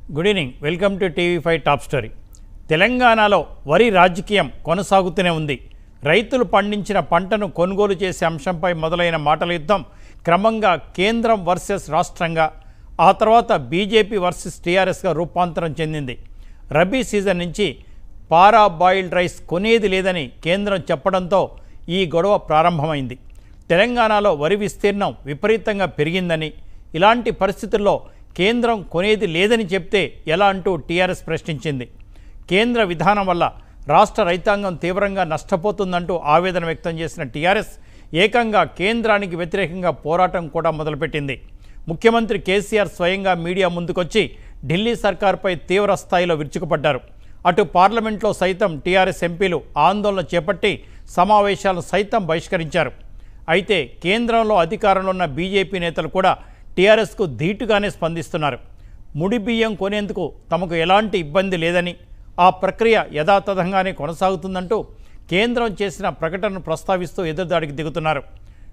Good evening welcome to TV five top story తెలంగాణలో వరి రాజకీయం కొనసాగుతూనే ఉంది రైతులు పండించిన పంటను కొనుగోలు చేసే అంశంపై మొదలైన మాటల యుద్ధం క్రమంగా కేంద్రం వర్సెస్ రాష్ట్రంగా ఆ తర్వాత బీజేపీ వర్సెస్ టీఆర్ఎస్గా రూపాంతరం చెందింది రబీ సీజన్ నుంచి పారా బాయిల్డ్ రైస్ కొనేది లేదని కేంద్రం చెప్పడంతో ఈ గొడవ ప్రారంభమైంది తెలంగాణలో వరి విస్తీర్ణం విపరీతంగా పెరిగిందని ఇలాంటి పరిస్థితుల్లో కేంద్రం కొనేది లేదని చెప్తే ఎలా అంటూ టీఆర్ఎస్ ప్రశ్నించింది కేంద్ర విధానం వల్ల రాష్ట్ర రైతాంగం తీవ్రంగా నష్టపోతుందంటూ ఆవేదన వ్యక్తం చేసిన టీఆర్ఎస్ ఏకంగా కేంద్రానికి వ్యతిరేకంగా పోరాటం కూడా మొదలుపెట్టింది ముఖ్యమంత్రి కేసీఆర్ స్వయంగా మీడియా ముందుకొచ్చి ఢిల్లీ సర్కార్పై తీవ్ర స్థాయిలో విరుచుకుపడ్డారు అటు పార్లమెంట్లో సైతం టీఆర్ఎస్ ఎంపీలు ఆందోళన చేపట్టి సమావేశాలను సైతం బహిష్కరించారు అయితే కేంద్రంలో అధికారంలో ఉన్న బీజేపీ నేతలు కూడా టీఆర్ఎస్కు ధీటుగానే స్పందిస్తున్నారు ముడి బియ్యం కొనేందుకు తమకు ఎలాంటి ఇబ్బంది లేదని ఆ ప్రక్రియ యథాతథంగానే కొనసాగుతుందంటూ కేంద్రం చేసిన ప్రకటనను ప్రస్తావిస్తూ ఎదురుదాడికి దిగుతున్నారు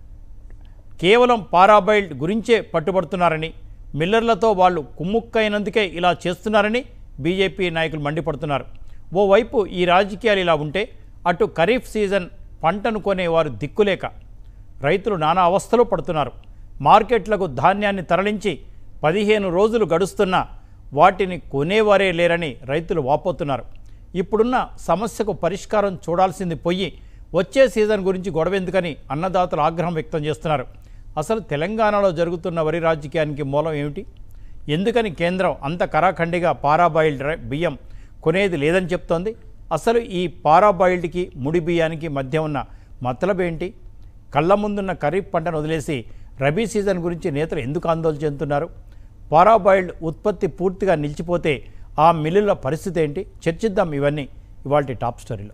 కేవలం పారాబైల్డ్ గురించే పట్టుబడుతున్నారని మిల్లర్లతో వాళ్ళు కుమ్ముక్కైనందుకే ఇలా చేస్తున్నారని బీజేపీ నాయకులు మండిపడుతున్నారు ఓవైపు ఈ రాజకీయాలు ఇలా ఉంటే అటు ఖరీఫ్ సీజన్ పంటను కొనేవారు దిక్కులేక రైతులు నానా అవస్థలు పడుతున్నారు మార్కెట్లకు ధాన్యాన్ని తరలించి పదిహేను రోజులు గడుస్తున్నా వాటిని కొనేవారే లేరని రైతులు వాపోతున్నారు ఇప్పుడున్న సమస్యకు పరిష్కారం చూడాల్సింది పోయి వచ్చే సీజన్ గురించి గొడవెందుకని అన్నదాతలు ఆగ్రహం వ్యక్తం చేస్తున్నారు అసలు తెలంగాణలో జరుగుతున్న వరి రాజకీయానికి మూలం ఏమిటి ఎందుకని కేంద్రం అంత కరాఖండిగా పారాబాయిల్డ్ రై- బియ్యం కొనేది లేదని చెప్తోంది అసలు ఈ పారాబాయిల్డ్కి ముడి బియ్యానికి మధ్య ఉన్న మతలబేంటి కళ్ళ ముందున్న ఖరీఫ్ పంటను వదిలేసి రబీ సీజన్ గురించి నేతలు ఎందుకు ఆందోళన చెందుతున్నారు పారాబాయిల్డ్ ఉత్పత్తి పూర్తిగా నిలిచిపోతే ఆ మిల్లుల పరిస్థితి ఏంటి చర్చిద్దాం ఇవన్నీ ఇవాళ టాప్ స్టోరీలో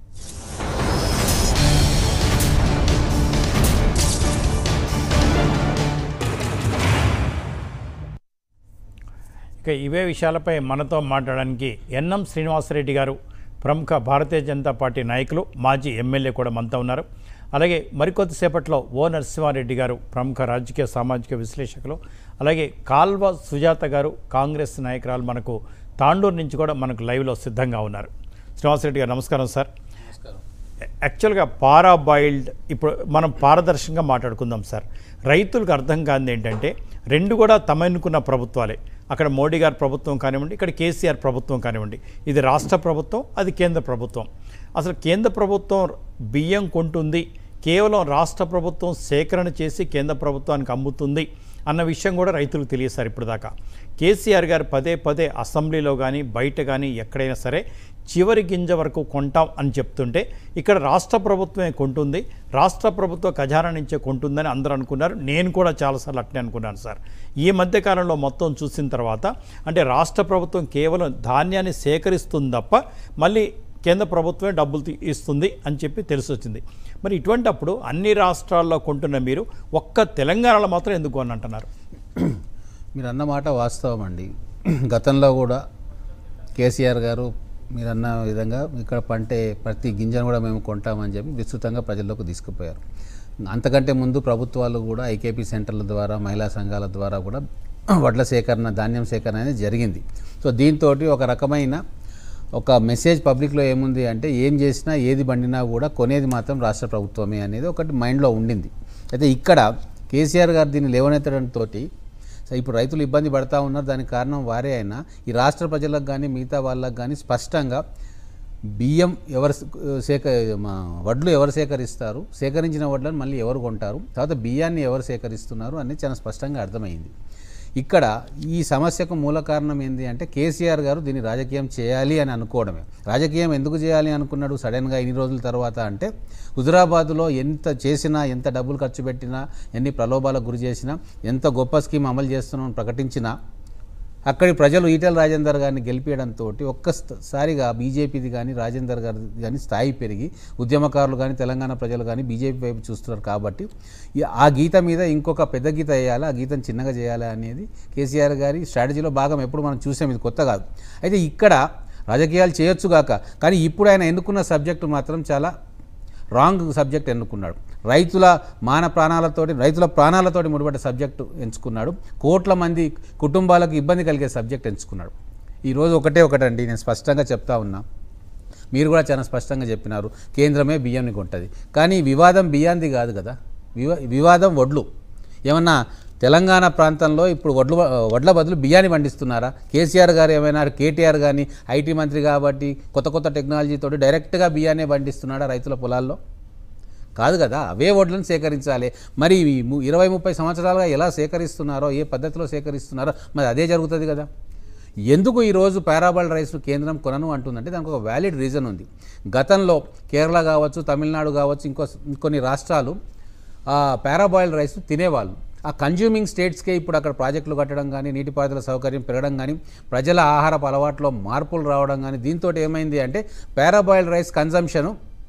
ఇక ఇవే విషయాలపై మనతో మాట్లాడడానికి ఎన్ఎం శ్రీనివాసరెడ్డి గారు ప్రముఖ భారతీయ జనతా పార్టీ నాయకులు మాజీ ఎమ్మెల్యే కూడా మనతో ఉన్నారు అలాగే మరికొద్దిసేపట్లో ఓ నరసింహారెడ్డి గారు ప్రముఖ రాజకీయ సామాజిక విశ్లేషకులు అలాగే కాల్వ సుజాత గారు కాంగ్రెస్ నాయకురాలు మనకు తాండూరు నుంచి కూడా మనకు లైవ్లో సిద్ధంగా ఉన్నారు శ్రీనివాసరెడ్డి గారు నమస్కారం సార్ యాక్చువల్గా పారా బాయిల్డ్ ఇప్పుడు మనం పారదర్శకంగా మాట్లాడుకుందాం సార్ రైతులకు అర్థం కానిది ఏంటంటే రెండు కూడా తమ ఎన్నుకున్న ప్రభుత్వాలే అక్కడ మోడీ గారి ప్రభుత్వం కానివ్వండి ఇక్కడ కేసీఆర్ ప్రభుత్వం కానివ్వండి ఇది రాష్ట్ర ప్రభుత్వం అది కేంద్ర ప్రభుత్వం అసలు కేంద్ర ప్రభుత్వం బియ్యం కొంటుంది కేవలం రాష్ట్ర ప్రభుత్వం సేకరణ చేసి కేంద్ర ప్రభుత్వానికి అమ్ముతుంది అన్న విషయం కూడా రైతులకు తెలియదు సార్ ఇప్పుడు దాకా కేసీఆర్ గారు పదే పదే అసెంబ్లీలో కానీ బయట కానీ ఎక్కడైనా సరే చివరి గింజ వరకు కొంటాం అని చెప్తుంటే ఇక్కడ రాష్ట్ర ప్రభుత్వమే కొంటుంది రాష్ట్ర ప్రభుత్వ ఖజానా నుంచే కొంటుందని అందరూ అనుకున్నారు నేను కూడా చాలాసార్లు అట్నే అనుకున్నాను సార్ ఈ మధ్య కాలంలో మొత్తం చూసిన తర్వాత అంటే రాష్ట్ర ప్రభుత్వం కేవలం ధాన్యాన్ని సేకరిస్తుంది తప్ప మళ్ళీ కేంద్ర ప్రభుత్వమే డబ్బులు తీ- ఇస్తుంది అని చెప్పి తెలిసి వచ్చింది మరి ఇటువంటప్పుడు అన్ని రాష్ట్రాల్లో కొంటున్న మీరు ఒక్క తెలంగాణలో మాత్రం ఎందుకు అని అంటున్నారు మీరు అన్న మాట వాస్తవం అండి గతంలో కూడా కేసీఆర్ గారు మీరు అన్న విధంగా ఇక్కడ పంటే ప్రతి గింజను కూడా మేము కొంటామని చెప్పి విస్తృతంగా ప్రజల్లోకి తీసుకుపోయారు అంతకంటే ముందు ప్రభుత్వాలు కూడా ఐకేపీ సెంటర్ల ద్వారా మహిళా సంఘాల ద్వారా కూడా వడ్ల సేకరణ ధాన్యం సేకరణ అనేది జరిగింది సో దీంతో ఒక రకమైన ఒక మెసేజ్ పబ్లిక్లో ఏముంది అంటే ఏం చేసినా ఏది బండినా కూడా కొనేది మాత్రం రాష్ట్ర ప్రభుత్వమే అనేది ఒకటి మైండ్లో ఉండింది అయితే ఇక్కడ కేసీఆర్ గారు దీన్ని లేవనెత్తడంతో సో ఇప్పుడు రైతులు ఇబ్బంది పడతా ఉన్నారు దానికి కారణం వారే అయినా ఈ రాష్ట్ర ప్రజలకు కానీ మిగతా వాళ్ళకి కానీ స్పష్టంగా బియ్యం ఎవరు సేక మా వడ్లు ఎవరు సేకరిస్తారు సేకరించిన వడ్లను మళ్ళీ ఎవరు కొంటారు తర్వాత బియ్యాన్ని ఎవరు సేకరిస్తున్నారు అనేది చాలా స్పష్టంగా అర్థమైంది ఇక్కడ ఈ సమస్యకు మూల కారణం ఏంటి అంటే కేసీఆర్ గారు దీన్ని రాజకీయం చేయాలి అని అనుకోవడమే రాజకీయం ఎందుకు చేయాలి అనుకున్నాడు సడన్గా ఇన్ని రోజుల తర్వాత అంటే హుజురాబాద్లో ఎంత చేసినా ఎంత డబ్బులు ఖర్చు పెట్టినా ఎన్ని ప్రలోభాలకు గురి చేసినా ఎంత గొప్ప స్కీమ్ అమలు చేస్తున్నామని ప్రకటించినా అక్కడి ప్రజలు ఈటెల రాజేందర్ గారిని గెలిపించడంతో ఒక్కసారిగా బీజేపీది కానీ రాజేందర్ గారి కానీ స్థాయి పెరిగి ఉద్యమకారులు కానీ తెలంగాణ ప్రజలు కానీ బీజేపీ వైపు చూస్తున్నారు కాబట్టి ఈ- ఆ గీత మీద ఇంకొక పెద్ద గీత వేయాలి ఆ గీతను చిన్నగా చేయాలి అనేది కేసీఆర్ గారి స్ట్రాటజీలో భాగం ఎప్పుడు మనం చూసాం ఇది కొత్త కాదు అయితే ఇక్కడ రాజకీయాలు చేయొచ్చు గాక కానీ ఇప్పుడు ఆయన ఎన్నుకున్న సబ్జెక్టు మాత్రం చాలా రాంగ్ సబ్జెక్ట్ ఎన్నుకున్నాడు రైతుల మాన ప్రాణాలతోటి రైతుల ప్రాణాలతోటి ముడిపడ్డ సబ్జెక్టు ఎంచుకున్నాడు కోట్ల మంది కుటుంబాలకు ఇబ్బంది కలిగే సబ్జెక్ట్ ఎంచుకున్నాడు ఈరోజు ఒకటే ఒకటండి నేను స్పష్టంగా చెప్తా ఉన్నా మీరు కూడా చాలా స్పష్టంగా చెప్పినారు కేంద్రమే బియ్యంని కొంటది కానీ ఈ వివాదం బియ్యంది కాదు కదా వివా వివాదం వడ్లు ఏమన్నా తెలంగాణ ప్రాంతంలో ఇప్పుడు వడ్లు వడ్ల బదులు బియ్యాన్ని పండిస్తున్నారా కేసీఆర్ గారు ఏమైనా కేటీఆర్ కానీ ఐటీ మంత్రి కాబట్టి కొత్త కొత్త టెక్నాలజీతో డైరెక్ట్గా బియ్యాన్ని పండిస్తున్నాడా రైతుల పొలాల్లో కాదు కదా అవే వడ్లను సేకరించాలి మరి ఈ ము- ఇరవై ముప్పై సంవత్సరాలుగా ఎలా సేకరిస్తున్నారో ఏ పద్ధతిలో సేకరిస్తున్నారో మరి అదే జరుగుతుంది కదా ఎందుకు ఈరోజు పారాబాల్ రైస్ కేంద్రం కొనను అంటుందంటే దానికి ఒక వ్యాలిడ్ రీజన్ ఉంది గతంలో కేరళ కావచ్చు తమిళనాడు కావచ్చు ఇంకో ఇంకొన్ని రాష్ట్రాలు ఆ పారాబాయిల్ రైస్ తినేవాళ్ళు ఆ కన్జ్యూమింగ్ స్టేట్స్కే ఇప్పుడు అక్కడ ప్రాజెక్టులు కట్టడం కానీ నీటిపారుదల సౌకర్యం పెరగడం కానీ ప్రజల ఆహారపు అలవాట్లో మార్పులు రావడం కానీ దీంతో ఏమైంది అంటే పారాబాయిల్ రైస్ కన్జంప్షను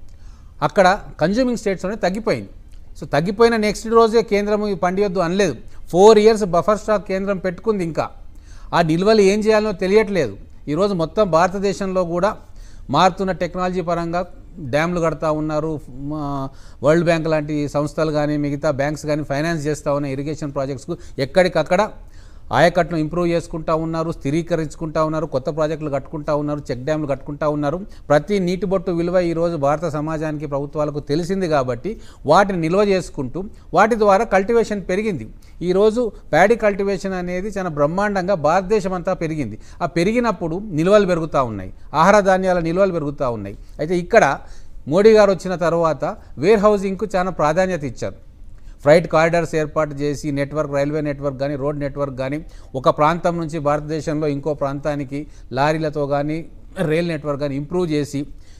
అక్కడ కన్జ్యూమింగ్ స్టేట్స్లోనే తగ్గిపోయింది సో తగ్గిపోయిన నెక్స్ట్ రోజే కేంద్రం ఈ పండియొద్దు అనలేదు ఫోర్ ఇయర్స్ బఫర్ స్టాక్ కేంద్రం పెట్టుకుంది ఇంకా ఆ నిల్వలు ఏం చేయాలో తెలియట్లేదు ఈరోజు మొత్తం భారతదేశంలో కూడా మారుతున్న టెక్నాలజీ పరంగా డ్యామ్లు కడతా ఉన్నారు మా వరల్డ్ బ్యాంక్ లాంటి సంస్థలు కానీ మిగతా బ్యాంక్స్ కానీ ఫైనాన్స్ చేస్తూ ఉన్న ఇరిగేషన్ ప్రాజెక్ట్స్కు ఎక్కడికక్కడ ఆయకట్టును ఇంప్రూవ్ చేసుకుంటా ఉన్నారు స్థిరీకరించుకుంటా ఉన్నారు కొత్త ప్రాజెక్టులు కట్టుకుంటా ఉన్నారు చెక్ డ్యామ్లు కట్టుకుంటా ఉన్నారు ప్రతి నీటి బొట్టు విలువ ఈరోజు భారత సమాజానికి ప్రభుత్వాలకు తెలిసింది కాబట్టి వాటిని నిల్వ చేసుకుంటూ వాటి ద్వారా కల్టివేషన్ పెరిగింది ఈరోజు ప్యాడీ కల్టివేషన్ అనేది చాలా బ్రహ్మాండంగా భారతదేశం అంతా పెరిగింది ఆ పెరిగినప్పుడు నిల్వలు పెరుగుతూ ఉన్నాయి ఆహార ధాన్యాల నిల్వలు పెరుగుతూ ఉన్నాయి అయితే ఇక్కడ మోడీ గారు వచ్చిన తర్వాత వేర్ హౌసింగ్కు చాలా ప్రాధాన్యత ఇచ్చారు ఫ్రైట్ కారిడార్స్ ఏర్పాటు చేసి నెట్వర్క్ రైల్వే నెట్వర్క్ కానీ రోడ్ నెట్వర్క్ కానీ ఒక ప్రాంతం నుంచి భారతదేశంలో ఇంకో ప్రాంతానికి లారీలతో కానీ రైల్ నెట్వర్క్ కానీ ఇంప్రూవ్ చేసి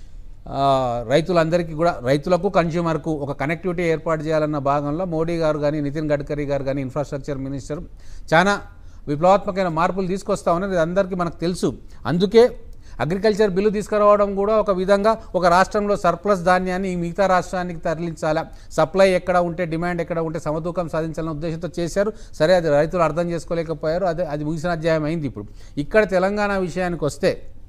ఆ, రైతులందరికీ కూడా రైతులకు కన్జ్యూమర్కు ఒక కనెక్టివిటీ ఏర్పాటు చేయాలన్న భాగంలో మోడీ గారు కానీ నితిన్ గడ్కరీ గారు కానీ ఇన్ఫ్రాస్ట్రక్చర్ మినిస్టర్ చాలా విప్లవాత్మకమైన మార్పులు తీసుకొస్తా ఉన్నారు ఇది అందరికీ మనకు తెలుసు అందుకే అగ్రికల్చర్ బిల్లు తీసుకురావడం కూడా ఒక విధంగా ఒక రాష్ట్రంలో సర్ప్లస్ ధాన్యాన్ని ఈ మిగతా రాష్ట్రానికి తరలించాలా సప్లై ఎక్కడ ఉంటే డిమాండ్ ఎక్కడ ఉంటే సమతూకం సాధించాలన్న ఉద్దేశంతో చేశారు సరే అది రైతులు అర్థం చేసుకోలేకపోయారు అదే అది ముగిసిన అధ్యాయం అయింది ఇప్పుడు ఇక్కడ తెలంగాణ విషయానికి వస్తే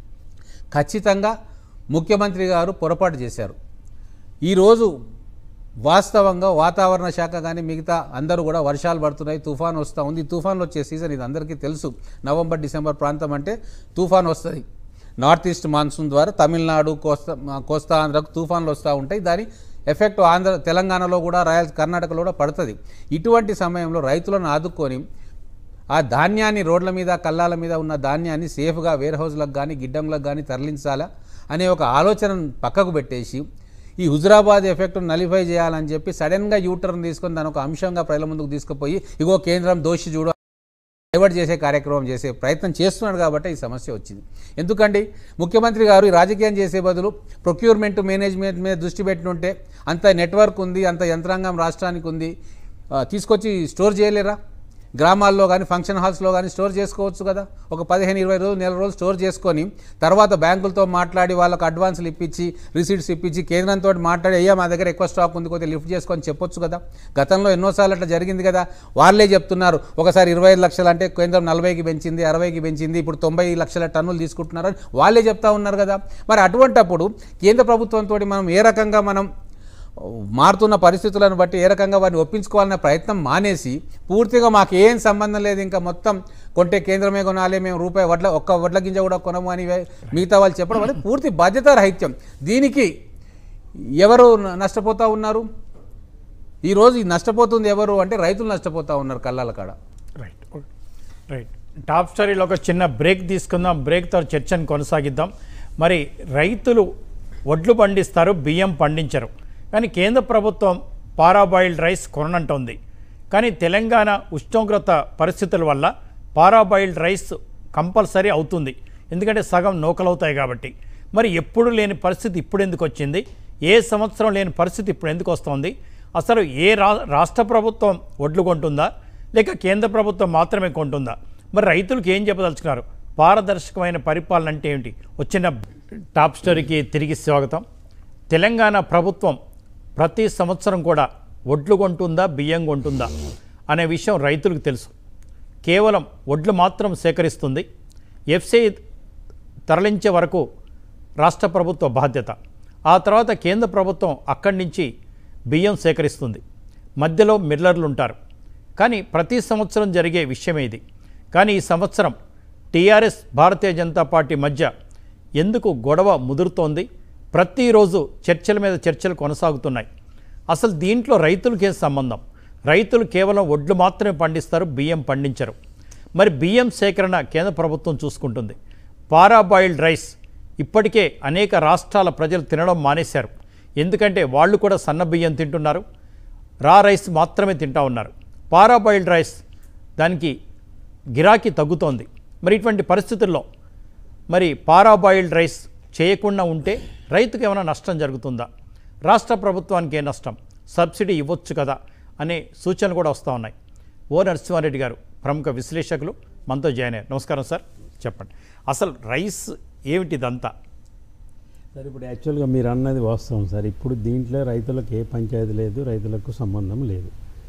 ఖచ్చితంగా ముఖ్యమంత్రి గారు పొరపాటు చేశారు ఈరోజు వాస్తవంగా వాతావరణ శాఖ కానీ మిగతా అందరూ కూడా వర్షాలు పడుతున్నాయి తుఫాన్ వస్తూ ఉంది ఈ తుఫాన్లు వచ్చే సీజన్ ఇది అందరికీ తెలుసు నవంబర్ డిసెంబర్ ప్రాంతం అంటే తుఫాన్ వస్తుంది నార్త్ ఈస్ట్ మాన్సూన్ ద్వారా తమిళనాడు కోస్తా కోస్తా ఆంధ్రకు తుఫాన్లు వస్తూ ఉంటాయి దాని ఎఫెక్ట్ ఆంధ్ర తెలంగాణలో కూడా రాయల్ కర్ణాటకలో కూడా పడుతుంది ఇటువంటి సమయంలో రైతులను ఆదుకొని ఆ ధాన్యాన్ని రోడ్ల మీద కల్లాల మీద ఉన్న ధాన్యాన్ని సేఫ్గా వేర్ హౌస్లకు కానీ గిడ్డంలకు కానీ తరలించాలా అనే ఒక ఆలోచనను పక్కకు పెట్టేసి ఈ హుజురాబాద్ ఎఫెక్ట్ నలిఫై చేయాలని చెప్పి సడన్గా యూటర్న్ తీసుకొని దాని ఒక అంశంగా ప్రజల ముందుకు తీసుకుపోయి ఇగో కేంద్రం దోషి చూడు డైవర్ట్ చేసే కార్యక్రమం చేసే ప్రయత్నం చేస్తున్నాడు కాబట్టి ఈ సమస్య వచ్చింది ఎందుకండి ముఖ్యమంత్రి గారు ఈ రాజకీయం చేసే బదులు ప్రొక్యూర్మెంట్ మేనేజ్మెంట్ మీద దృష్టి పెట్టినుంటే అంత నెట్వర్క్ ఉంది అంత యంత్రాంగం రాష్ట్రానికి ఉంది ఆ, తీసుకొచ్చి స్టోర్ చేయలేరా గ్రామాల్లో కానీ ఫంక్షన్ హాల్స్లో కానీ స్టోర్ చేసుకోవచ్చు కదా ఒక పదిహేను ఇరవై రోజులు నెల రోజులు స్టోర్ చేసుకొని తర్వాత బ్యాంకులతో మాట్లాడి వాళ్ళకి అడ్వాన్స్లు ఇప్పించి రిసీట్స్ ఇప్పించి కేంద్రంతో మాట్లాడి అయ్యా మా దగ్గర ఎక్కువ స్టాక్ ఉంది కొద్దిగా లిఫ్ట్ చేసుకొని చెప్పొచ్చు కదా గతంలో ఎన్నోసార్లు అట్లా జరిగింది కదా వాళ్ళే చెప్తున్నారు ఒకసారి ఇరవై ఐదు లక్షలు అంటే కేంద్రం నలభైకి పెంచింది అరవైకి పెంచింది ఇప్పుడు తొంభై లక్షల టన్నులు తీసుకుంటున్నారు అని వాళ్ళే చెప్తా ఉన్నారు కదా మరి అటువంటప్పుడు కేంద్ర ప్రభుత్వంతో మనం ఏ రకంగా మనం మారుతున్న పరిస్థితులను బట్టి ఏ రకంగా వారిని ఒప్పించుకోవాలనే ప్రయత్నం మానేసి పూర్తిగా మాకు ఏం సంబంధం లేదు ఇంకా మొత్తం కొంటే కేంద్రమే కొనాలి మేము రూపాయి వడ్ల ఒక్క వడ్ల గింజ కూడా కొనము అని వే- మిగతా వాళ్ళు చెప్పడం అనేది పూర్తి బాధ్యత రహిత్యం దీనికి ఎవరు న- నష్టపోతా ఉన్నారు ఈరోజు ఈ నష్టపోతుంది ఎవరు అంటే రైతులు నష్టపోతా ఉన్నారు కళ్ళాల కాడ రైట్ రైట్ టాప్ స్టోరీలో ఒక చిన్న బ్రేక్ తీసుకుందాం బ్రేక్ తర్వాత చర్చను కొనసాగిద్దాం మరి రైతులు వడ్లు పండిస్తారు బియ్యం పండించరు కానీ కేంద్ర ప్రభుత్వం పారాబాయిల్డ్ రైస్ కొనంటోంది కానీ తెలంగాణ ఉష్ణోగ్రత పరిస్థితుల వల్ల పారాబాయిల్డ్ రైస్ కంపల్సరీ అవుతుంది ఎందుకంటే సగం నూకలవుతాయి కాబట్టి మరి ఎప్పుడు లేని పరిస్థితి ఇప్పుడు ఎందుకు వచ్చింది ఏ సంవత్సరం లేని పరిస్థితి ఇప్పుడు ఎందుకు వస్తోంది అసలు ఏ రా రాష్ట్ర ప్రభుత్వం వడ్లు కొంటుందా లేక కేంద్ర ప్రభుత్వం మాత్రమే కొంటుందా మరి రైతులకు ఏం చెప్పదలుచుకున్నారు పారదర్శకమైన పరిపాలన అంటే ఏమిటి వచ్చిన టాప్ స్టోరీకి తిరిగి స్వాగతం తెలంగాణ ప్రభుత్వం ప్రతి సంవత్సరం కూడా వడ్లు కొంటుందా బియ్యం కొంటుందా అనే విషయం రైతులకు తెలుసు కేవలం వడ్లు మాత్రం సేకరిస్తుంది ఎఫ్సీ తరలించే వరకు రాష్ట్ర ప్రభుత్వ బాధ్యత ఆ తర్వాత కేంద్ర ప్రభుత్వం అక్కడి నుంచి బియ్యం సేకరిస్తుంది మధ్యలో మిల్లర్లు ఉంటారు కానీ ప్రతి సంవత్సరం జరిగే విషయమే ఇది కానీ ఈ సంవత్సరం టీఆర్ఎస్ భారతీయ జనతా పార్టీ మధ్య ఎందుకు గొడవ ముదురుతోంది ప్రతిరోజు చర్చల మీద చర్చలు కొనసాగుతున్నాయి అసలు దీంట్లో రైతులకే సంబంధం రైతులు కేవలం వడ్లు మాత్రమే పండిస్తారు బియ్యం పండించరు మరి బియ్యం సేకరణ కేంద్ర ప్రభుత్వం చూసుకుంటుంది పారాబాయిల్డ్ రైస్ ఇప్పటికే అనేక రాష్ట్రాల ప్రజలు తినడం మానేశారు ఎందుకంటే వాళ్ళు కూడా సన్న బియ్యం తింటున్నారు రా రైస్ మాత్రమే తింటా ఉన్నారు పారాబాయిల్డ్ రైస్ దానికి గిరాకీ తగ్గుతోంది మరి ఇటువంటి పరిస్థితుల్లో మరి పారాబాయిల్డ్ రైస్ చేయకుండా ఉంటే రైతుకు ఏమైనా నష్టం జరుగుతుందా రాష్ట్ర ప్రభుత్వానికి ఏ నష్టం సబ్సిడీ ఇవ్వచ్చు కదా అనే సూచనలు కూడా వస్తూ ఉన్నాయి ఓ నరసింహారెడ్డి గారు ప్రముఖ విశ్లేషకులు మనతో జాయిన్ అయ్యారు నమస్కారం సార్ చెప్పండి అసలు రైస్ ఏమిటి ఇదంతా సార్ ఇప్పుడు యాక్చువల్గా మీరు అన్నది వాస్తవం సార్ ఇప్పుడు దీంట్లో రైతులకు ఏ పంచాయతీ లేదు రైతులకు సంబంధం లేదు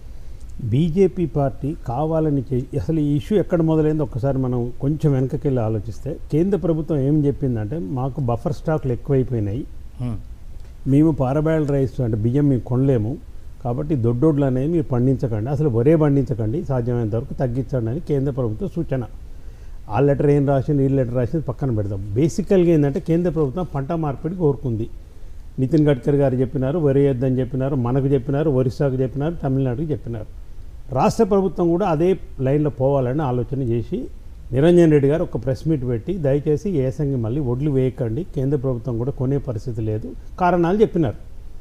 బీజేపీ పార్టీ కావాలని చే అసలు ఈ ఇష్యూ ఎక్కడ మొదలైందో ఒక్కసారి మనం కొంచెం వెనకకెళ్ళి ఆలోచిస్తే కేంద్ర ప్రభుత్వం ఏం చెప్పిందంటే మాకు బఫర్ స్టాక్లు ఎక్కువైపోయినాయి హ్మ్. మేము పారబాయిల్ రైస్ అంటే బియ్యం మేము కొనలేము కాబట్టి దొడ్డొడ్లు అనేవి మీరు పండించకండి అసలు వరే పండించకండి సాధ్యమైనంత వరకు తగ్గించండి అని కేంద్ర ప్రభుత్వ సూచన ఆ లెటర్ ఏం రాసింది ఈ లెటర్ రాసింది పక్కన పెడదాం బేసికల్గా ఏంటంటే కేంద్ర ప్రభుత్వం పంట మార్పిడి కోరుకుంది నితిన్ గడ్కరీ గారు చెప్పినారు వరి వేద్దని చెప్పినారు మనకు చెప్పినారు ఒరిస్సాకు చెప్పినారు తమిళనాడుకి చెప్పినారు రాష్ట్ర ప్రభుత్వం కూడా అదే లైన్లో పోవాలని ఆలోచన చేసి నిరంజన్ రెడ్డి గారు ఒక ప్రెస్ మీట్ పెట్టి దయచేసి ఏసంగి మళ్ళీ ఒడ్లు వేయకండి కేంద్ర ప్రభుత్వం కూడా కొనే పరిస్థితి లేదు కారణాలు చెప్పినారు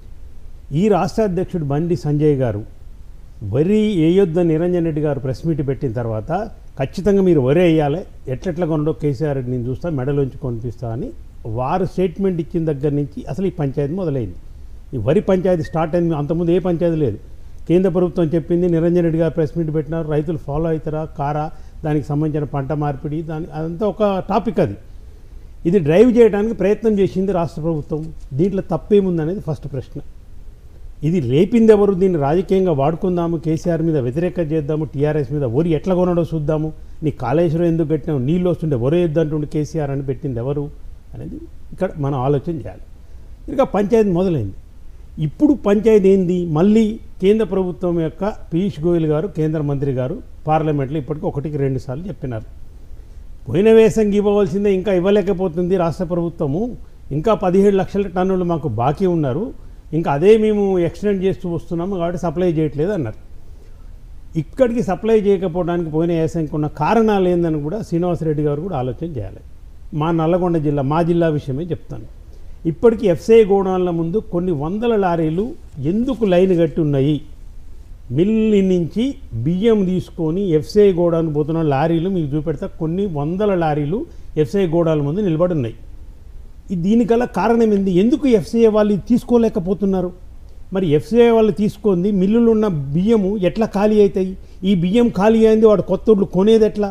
ఈ రాష్ట్ర అధ్యక్షుడు బండి సంజయ్ గారు వరి వేయొద్ద నిరంజన్ రెడ్డి గారు ప్రెస్ మీట్ పెట్టిన తర్వాత ఖచ్చితంగా మీరు వరి వేయాలి ఎట్లెట్లా కొనడో కేసీఆర్ రెడ్డి నేను చూస్తా మెడలోంచి కొనిపిస్తా అని వారు స్టేట్మెంట్ ఇచ్చిన దగ్గర నుంచి అసలు ఈ పంచాయతీ మొదలైంది ఈ వరి పంచాయతీ స్టార్ట్ అయింది అంతకుముందు ఏ పంచాయతీ లేదు కేంద్ర ప్రభుత్వం చెప్పింది నిరంజన్ రెడ్డి గారు ప్రెస్ మీట్ పెట్టినారు రైతులు ఫాలో అవుతారా కారా దానికి సంబంధించిన పంట మార్పిడి దాని అదంతా ఒక టాపిక్ అది ఇది డ్రైవ్ చేయడానికి ప్రయత్నం చేసింది రాష్ట్ర ప్రభుత్వం దీంట్లో తప్పేముందనేది ఫస్ట్ ప్రశ్న ఇది లేపింది ఎవరు దీన్ని రాజకీయంగా వాడుకుందాము కేసీఆర్ మీద వ్యతిరేకత చేద్దాము టీఆర్ఎస్ మీద ఒరి ఎట్లా కొనడో చూద్దాము నీ కాళేశ్వరం ఎందుకు పెట్టినావు నీళ్ళు వస్తుంటే ఒరే వద్దంటుండే కేసీఆర్ అని పెట్టింది ఎవరు అనేది ఇక్కడ మనం ఆలోచన చేయాలి ఇక పంచాయతీ మొదలైంది ఇప్పుడు పంచాయతీ ఏంది మళ్ళీ కేంద్ర ప్రభుత్వం యొక్క పీయూష్ గోయల్ గారు కేంద్ర మంత్రి గారు పార్లమెంట్లో ఇప్పటికి ఒకటికి రెండు సార్లు చెప్పినారు పోయిన వేసంగి ఇవ్వవలసిందే ఇంకా ఇవ్వలేకపోతుంది రాష్ట్ర ప్రభుత్వము ఇంకా పదిహేడు లక్షల టన్నులు మాకు బాకీ ఉన్నారు ఇంకా అదే మేము ఎక్స్టెండ్ చేస్తూ వస్తున్నాము కాబట్టి సప్లై చేయట్లేదు అన్నారు ఇక్కడికి సప్లై చేయకపోవడానికి పోయిన వేసంగికి ఉన్న కారణాలు ఏందని కూడా శ్రీనివాసరెడ్డి గారు కూడా ఆలోచన చేయాలి మా నల్లగొండ జిల్లా మా జిల్లా విషయమే చెప్తాను ఇప్పటికీ ఎఫ్సీఐ గోడౌన్ల ముందు కొన్ని వందల లారీలు ఎందుకు లైన్ కట్టి ఉన్నాయి మిల్లి నుంచి బియ్యం తీసుకొని ఎఫ్సీఐ గోడౌన్ పోతున్న లారీలు మీకు చూపెడతా కొన్ని వందల లారీలు ఎఫ్సీఐ గోడౌన్ల ముందు నిలబడి ఉన్నాయి ఈ దీనికల్ల కారణం ఏంది ఎందుకు ఎఫ్సీఐ వాళ్ళు ఇది తీసుకోలేకపోతున్నారు మరి ఎఫ్సీఐ వాళ్ళు తీసుకుంది మిల్లులు ఉన్న బియ్యము ఎట్లా ఖాళీ అవుతాయి ఈ బియ్యం ఖాళీ అయింది వాడు కొత్త వడ్లు కొనేది ఎట్లా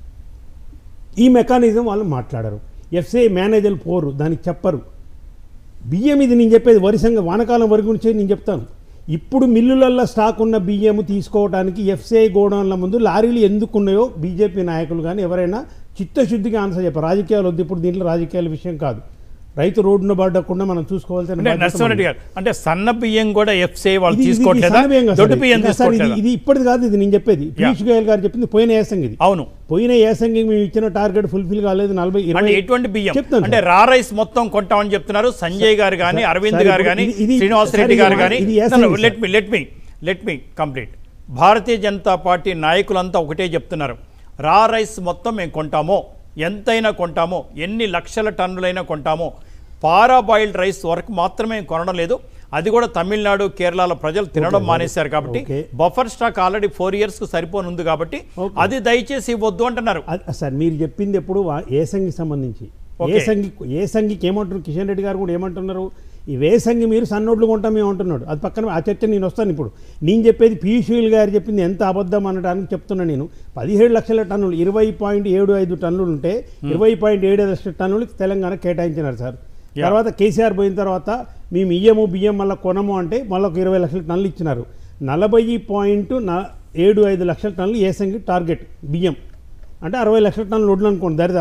ఈ మెకానిజం వాళ్ళు మాట్లాడరు ఎఫ్సీఐ మేనేజర్లు పోరు దానికి చెప్పరు బియ్యం ఇది నేను చెప్పేది వరి సంఘ వానకాలం వరి గురించే నేను చెప్తాను ఇప్పుడు మిల్లులల్లో స్టాక్ ఉన్న బియ్యము తీసుకోవడానికి ఎఫ్సీఐ గోడౌన్ల ముందు లారీలు ఎందుకు ఉన్నాయో బీజేపీ నాయకులు కానీ ఎవరైనా చిత్తశుద్ధిగా ఆన్సర్ చెప్పారు రాజకీయాలు వద్దు ఇప్పుడు దీంట్లో రాజకీయాల విషయం కాదు రైతు రోడ్డున పడకుండా మనం చూసుకోవాల్సిన అంటే బాధ్యత నరసింహారెడ్డి మనది. గారు అంటే సన్న బియ్యం కూడా ఎఫ్సీఐ వాళ్ళు ఇది- ఇది- ఇది తీసుకోవట్లేదా సన్న బియ్యం కాదు దొడ్డు సార్. బియ్యం ఇంకా సార్ ఇది తీసుకోవట్లేదా ఇది ఇప్పటిది కాదు ఇది నేను చెప్పేది పీయూష్ గోయల్ గారు చెప్పింది పోయిన ఏసంగి ఇది అవును పోయిన ఏసంగి మేము ఇచ్చిన టార్గెట్ ఫుల్ఫిల్ కాలేదు నలభై అంటే ఇరవై ఎటువంటి బియ్యం చెప్తాను అంటే సార్. రా రైస్ మొత్తం కొంటామని చెప్తున్నారు సంజయ్ గారు కానీ సార్, అరవింద్ సార్, గారు ఇప్పుడు కానీ ఇది- ఇది- శ్రీనివాస్ సార్, రెడ్డి ఇది గారు మా- కానీ ఇది యాసంగి let me let me let me complete Bharatiya Janata party నాయకులంతా ఒకటే చెప్తున్నారు రా రైస్ మొత్తం మేము కొంటామో ఎంతైనా కొంటామో ఎన్ని లక్షల టన్నులైనా కొంటామో పారాబాయిల్డ్ రైస్ వరకు మాత్రమే కొనడం లేదు అది కూడా తమిళనాడు కేరళలో ప్రజలు తినడం మానేశారు కాబట్టి okay. Buffer stock already four years కు సరిపోనుంది కాబట్టి ఓకే. అది దయచేసి ఇవ్వద్దు అంటున్నారు అ- సార్ మీరు చెప్పింది ఎప్పుడు వా- ఏసంగి సంబంధించి ఓకే. ఏసంగి ఏసంగికి ఏమంటున్నారు కిషన్ రెడ్డి గారు కూడా ఏమంటున్నారు ఈ వేసంగి మీరు సన్నోడ్లు కొంటాం మేము అంటున్నాడు అది పక్కన ఆ చర్చ నేను వస్తాను ఇప్పుడు నేను చెప్పేది పీయూష్ గారు చెప్పింది ఎంత అబద్ధం అనడానికి చెప్తున్నా నేను పదిహేడు లక్షల టన్నులు ఇరవై పాయింట్ ఏడు ఐదు టన్నులు ఉంటే ఇరవై పాయింట్ ఏడు లక్షల టన్నులకి తెలంగాణ కేటాయించినారు సార్ యా. తర్వాత కేసీఆర్ పోయిన తర్వాత మేము ఇయ్యము బియ్యం మళ్ళీ కొనము అంటే మళ్ళీ ఒక ఇరవై లక్షల టన్నులు ఇచ్చినారు నలభై పాయింట్ నా ఏడు ఐదు లక్షల టన్నులు ఏసంగి టార్గెట్ బియ్యం అంటే అరవై లక్షల టన్నులు వడ్లు అనుకోండి దరిదాపు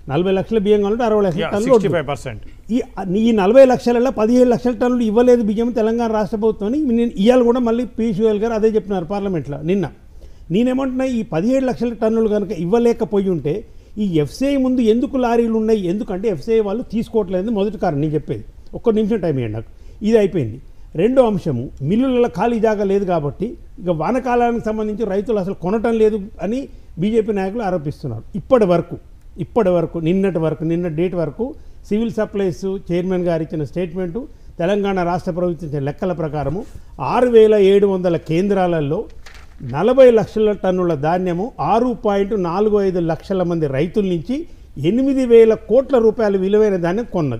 నలభై లక్షల బియ్యం కావాలంటే అరవై లక్షల టన్నులు సిక్స్టీ వడ్లు. ఫైవ్ పర్సెంట్ ఈ ఈ నలభై లక్షలలో పదిహేడు లక్షల టన్నులు ఇవ్వలేదు బియ్యం తెలంగాణ రాష్ట్ర ప్రభుత్వం నేను ఇవాళ కూడా మళ్ళీ పీయూష్ గోయల్ గారు అదే చెప్పినారు పార్లమెంట్లో నిన్న నేనేమంటున్నా ఈ పదిహేడు లక్షల టన్నులు కనుక ఇవ్వలేకపోయి ఉంటే ఈ ఎఫ్సిఐ ముందు ఎందుకు లారీలు ఉన్నాయి ఎందుకంటే ఎఫ్సిఐ వాళ్ళు తీసుకోవట్లేదు మొదటి కారణం నేను చెప్పేది ఒక్క నిమిషం టైం ఇవ్వండి నాకు ఇది అయిపోయింది రెండో అంశము మిల్లులలో ఖాళీ జాగా లేదు కాబట్టి ఇక వానకాలానికి సంబంధించి రైతులు అసలు కొనటం లేదు అని బీజేపీ నాయకులు ఆరోపిస్తున్నారు ఇప్పటి వరకు ఇప్పటి వరకు నిన్నటి వరకు నిన్న డేట్ వరకు సివిల్ సప్లైస్ చైర్మన్ గారు ఇచ్చిన స్టేట్మెంటు తెలంగాణ రాష్ట్ర ప్రభుత్వం ఇచ్చిన లెక్కల ప్రకారము ఆరు వేల ఏడు వందల కేంద్రాలలో నలభై లక్షల టన్నుల ధాన్యము ఆరు పాయింట్ నాలుగు ఐదు లక్షల మంది రైతుల నుంచి ఎనిమిది వేల కోట్ల రూపాయల విలువైన ధాన్యం కొన్నది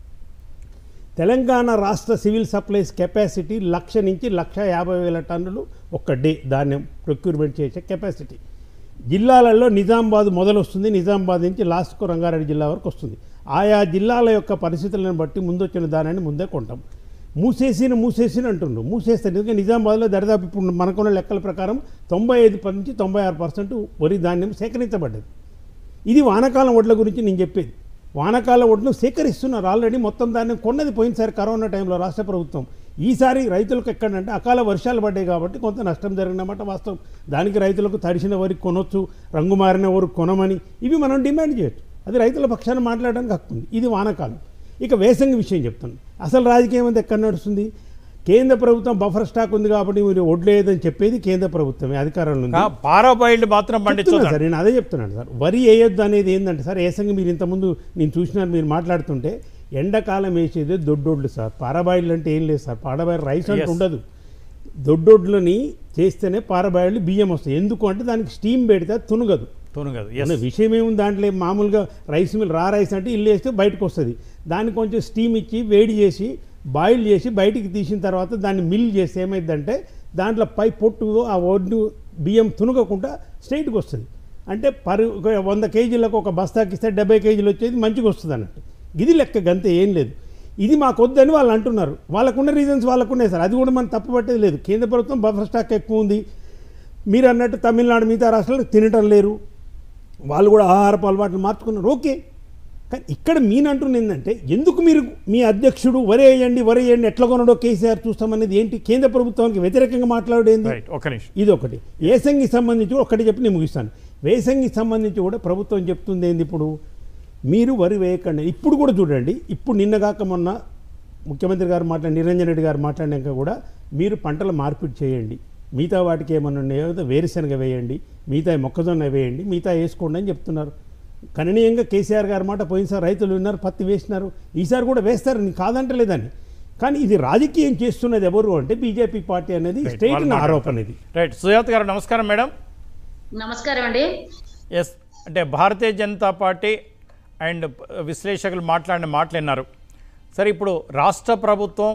తెలంగాణ రాష్ట్ర సివిల్ సప్లైస్ కెపాసిటీ లక్ష నుంచి లక్ష యాభై వేల టన్నులు ఒక్క డే ధాన్యం ప్రొక్యూర్మెంట్ చేసే కెపాసిటీ జిల్లాలలో నిజామాబాద్ మొదలు వస్తుంది నిజామాబాద్ నుంచి లాస్ట్కు రంగారెడ్డి జిల్లా వరకు వస్తుంది ఆయా జిల్లాల యొక్క పరిస్థితులను బట్టి ముందొచ్చిన ధాన్యాన్ని ముందే కొంటాం మూసేసిన మూసేసిన అంటుండ్రు మూసేస్తారు ఎందుకంటే నిజామాబాద్లో దరిదాపు ఇప్పుడు మనకున్న లెక్కల ప్రకారం తొంభై ఐదు నుంచి తొంభై ఆరు పర్సెంట్ వరి ధాన్యం సేకరించబడ్డది ఇది వానాకాలం వడ్ల గురించి నేను చెప్పేది వానాకాలం వడ్లు సేకరిస్తున్నారు ఆల్రెడీ మొత్తం దాన్ని కొన్నది పోయినసారి కరోనా టైంలో రాష్ట్ర ప్రభుత్వం ఈసారి రైతులకు ఎక్కడంటే అకాల వర్షాలు పడ్డాయి కాబట్టి కొంత నష్టం జరిగినమాట వాస్తవం దానికి రైతులకు తడిసిన వరికి కొనొచ్చు రంగు మారిన వరకు కొనమని ఇవి మనం డిమాండ్ చేయొచ్చు అది రైతుల పక్షాన మాట్లాడడానికి హక్కు ఉంది ఇది వానాకాలం ఇక వేసంగి విషయం చెప్తాను అసలు రాజకీయం అంతా ఎక్కడ నడుస్తుంది కేంద్ర ప్రభుత్వం బఫర్ స్టాక్ ఉంది కాబట్టి మీరు వడ్లేదని చెప్పేది కేంద్ర ప్రభుత్వమే అధికారంలో ఉంది పారాబాయిల్డ్ మాత్రం చెప్తున్నా పండించదు సార్ నేను అదే చెప్తున్నాను సార్ వరి వేయొద్దు అనేది ఏంటంటే సార్ ఏసంగి మీరు ఇంతకుముందు నేను చూసినాను మీరు మాట్లాడుతుంటే ఎండాకాలం వేసేది దొడ్డోడ్లు సార్ పారబాయిలు అంటే ఏం లేదు సార్ పారబాయిల్ రైస్ అంటే Yes. ఉండదు దొడ్డోడ్లని చేస్తేనే పారబాయిలు బియ్యం వస్తాయి ఎందుకు అంటే దానికి స్టీమ్ పెడితే అది తునగదు తునగదు అన్న ఎస్ విషయం ఏముంది దాంట్లో మామూలుగా రైస్ మిల్ రా రైస్ అంటే ఇల్లు వేస్తే బయటకు వస్తుంది దాన్ని కొంచెం స్టీమ్ ఇచ్చి వేడి చేసి బాయిల్ చేసి బయటికి తీసిన తర్వాత దాన్ని మిల్ చేస్తే ఏమైందంటే దాంట్లో పై పొట్టు ఆ ఒడ్డు బియ్యం తునగకుండా స్ట్రైట్కి వస్తుంది అంటే పరు ఒక వంద కేజీలకు ఒక బస్తాకి ఇస్తే డెబ్బై కేజీలు వచ్చేది మంచిగా వస్తుంది అన్నట్టు ఇది లెక్క గంతే ఏం లేదు ఇది మాకు వద్దని వాళ్ళు అంటున్నారు వాళ్ళకున్న రీజన్స్ వాళ్ళకున్నాయి సార్ అది కూడా మనం తప్పు పట్టేది లేదు కేంద్ర ప్రభుత్వం బఫర్ స్టాక్ ఎక్కువ ఉంది మీరు అన్నట్టు తమిళనాడు మిగతా రాష్ట్రాలు తినటం లేరు వాళ్ళు కూడా ఆహారపు అలవాట్లు మార్చుకున్నారు ఓకే కానీ ఇక్కడ మీనంటుంది ఏంటంటే ఎందుకు మీరు మీ అధ్యక్షుడు వరేయండి వరేయండి ఎట్లా కొనడో కేసీఆర్ చూస్తామనేది ఏంటి కేంద్ర ప్రభుత్వానికి వ్యతిరేకంగా మాట్లాడేంది రైట్ ఒక నిమిషం ఇది ఒకటి వేసంగి సంబంధించి కూడా ఒకటి చెప్పి నేను ముగిస్తాను వేసంగి సంబంధించి కూడా ప్రభుత్వం చెప్తుంది ఏంది ఇప్పుడు మీరు వరి వేయకండి ఇప్పుడు కూడా చూడండి ఇప్పుడు నిన్నగాక మొన్న ముఖ్యమంత్రి గారు మాట్లాడి నిరంజన్ రెడ్డి గారు మాట్లాడినాక కూడా మీరు పంటల మార్పిడి చేయండి మిగతా వాటికి ఏమన్నా ఉన్నాయో అయితే వేరుశనగ వేయండి మిగతా మొక్కజొన్న వేయండి మిగతా వేసుకోండి అని చెప్తున్నారు గణనీయంగా కేసీఆర్ గారి మాట పోయినసారి రైతులు ఉన్నారు పత్తి వేసినారు ఈసారి కూడా వేస్తారు నేను కాదంటలేదని కానీ ఇది రాజకీయం చేస్తున్నది ఎవరు అంటే బీజేపీ పార్టీ అనేది Right. స్టేట్ వాళ్ళు ఆరోపణ ఇది రైట్ సుజాత గారు నమస్కారం మేడం నమస్కారం అండి ఎస్ అంటే భారతీయ జనతా పార్టీ అండ్ విశ్లేషకులు మాట్లాడిన మాటలు విన్నారు సరే ఇప్పుడు రాష్ట్ర ప్రభుత్వం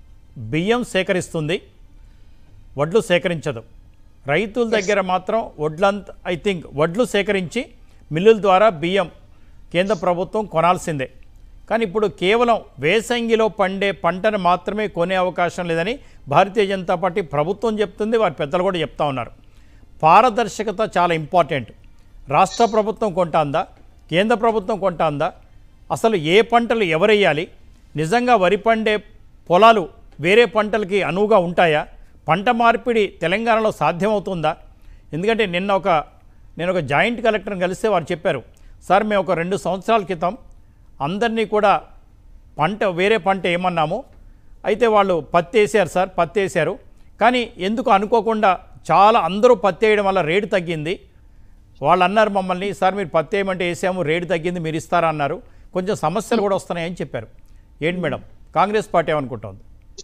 బియ్యం సేకరిస్తుంది వడ్లు సేకరించదు రైతుల దగ్గర మాత్రం వడ్లంత ఐ థింక్ వడ్లు సేకరించి మిల్లుల ద్వారా బియ్యం కేంద్ర ప్రభుత్వం కొనాల్సిందే కానీ ఇప్పుడు కేవలం వేసంగిలో పండే పంటను మాత్రమే కొనే అవకాశం లేదని భారతీయ జనతా పార్టీ ప్రభుత్వం చెప్తుంది వారి పెద్దలు కూడా చెప్తా ఉన్నారు పారదర్శకత చాలా ఇంపార్టెంట్ రాష్ట్ర ప్రభుత్వం కొంటాందా కేంద్ర ప్రభుత్వం కొంటాందా అసలు ఏ పంటలు ఎవరెయ్యాలి నిజంగా వరి పండే పొలాలు వేరే పంటలకి అనువుగా ఉంటాయా పంట మార్పిడి తెలంగాణలో సాధ్యమవుతుందా ఎందుకంటే నిన్న ఒక నేను ఒక జాయింట్ కలెక్టర్ని కలిస్తే వారు చెప్పారు సార్ మేము ఒక రెండు సంవత్సరాల క్రితం అందరినీ కూడా పంట వేరే పంట ఏమన్నాము అయితే వాళ్ళు పత్తి వేసారు సార్ పత్తి వేసారు కానీ ఎందుకు అనుకోకుండా చాలా అందరూ పత్తి వేయడం వల్ల రేటు తగ్గింది వాళ్ళు అన్నారు మమ్మల్ని సార్ మీరు పత్తి వేయమంటే వేసాము రేటు తగ్గింది మీరు ఇస్తారా అన్నారు కొంచెం సమస్యలు కూడా వస్తున్నాయని చెప్పారు ఏంటి మేడం కాంగ్రెస్ పార్టీ ఏమనుకుంటోంది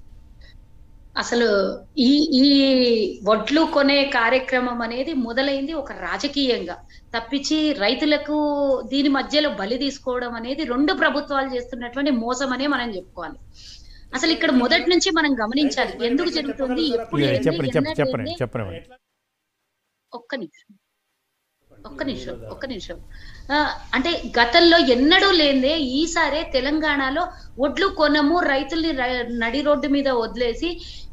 అసలు ఈ ఈ వడ్లు కొనే కార్యక్రమం అనేది మొదలైంది ఒక రాజకీయంగా తప్పించి రైతులకు దీని మధ్యలో బలి తీసుకోవడం అనేది రెండు ప్రభుత్వాలు చేస్తున్నటువంటి మోసం అనే మనం చెప్పుకోవాలి అసలు ఇక్కడ మొదటి నుంచి మనం గమనించాలి ఎందుకు జరుగుతుంది ఎప్పుడు ఇక ఏంది, చెప్పండి చెప్ప ఎన్నడూ చెప్పండి ఏంది? చెప్పండి ఒక్క నిమిషం ఒక్క నిమిషం ఒక్క నిమిషం ఆ, అంటే గతంలో ఎన్నడూ లేదే ఈసారే తెలంగాణలో ఒడ్లు కొనము రైతుల్ని ర- నడి రోడ్డు మీద వదిలేసి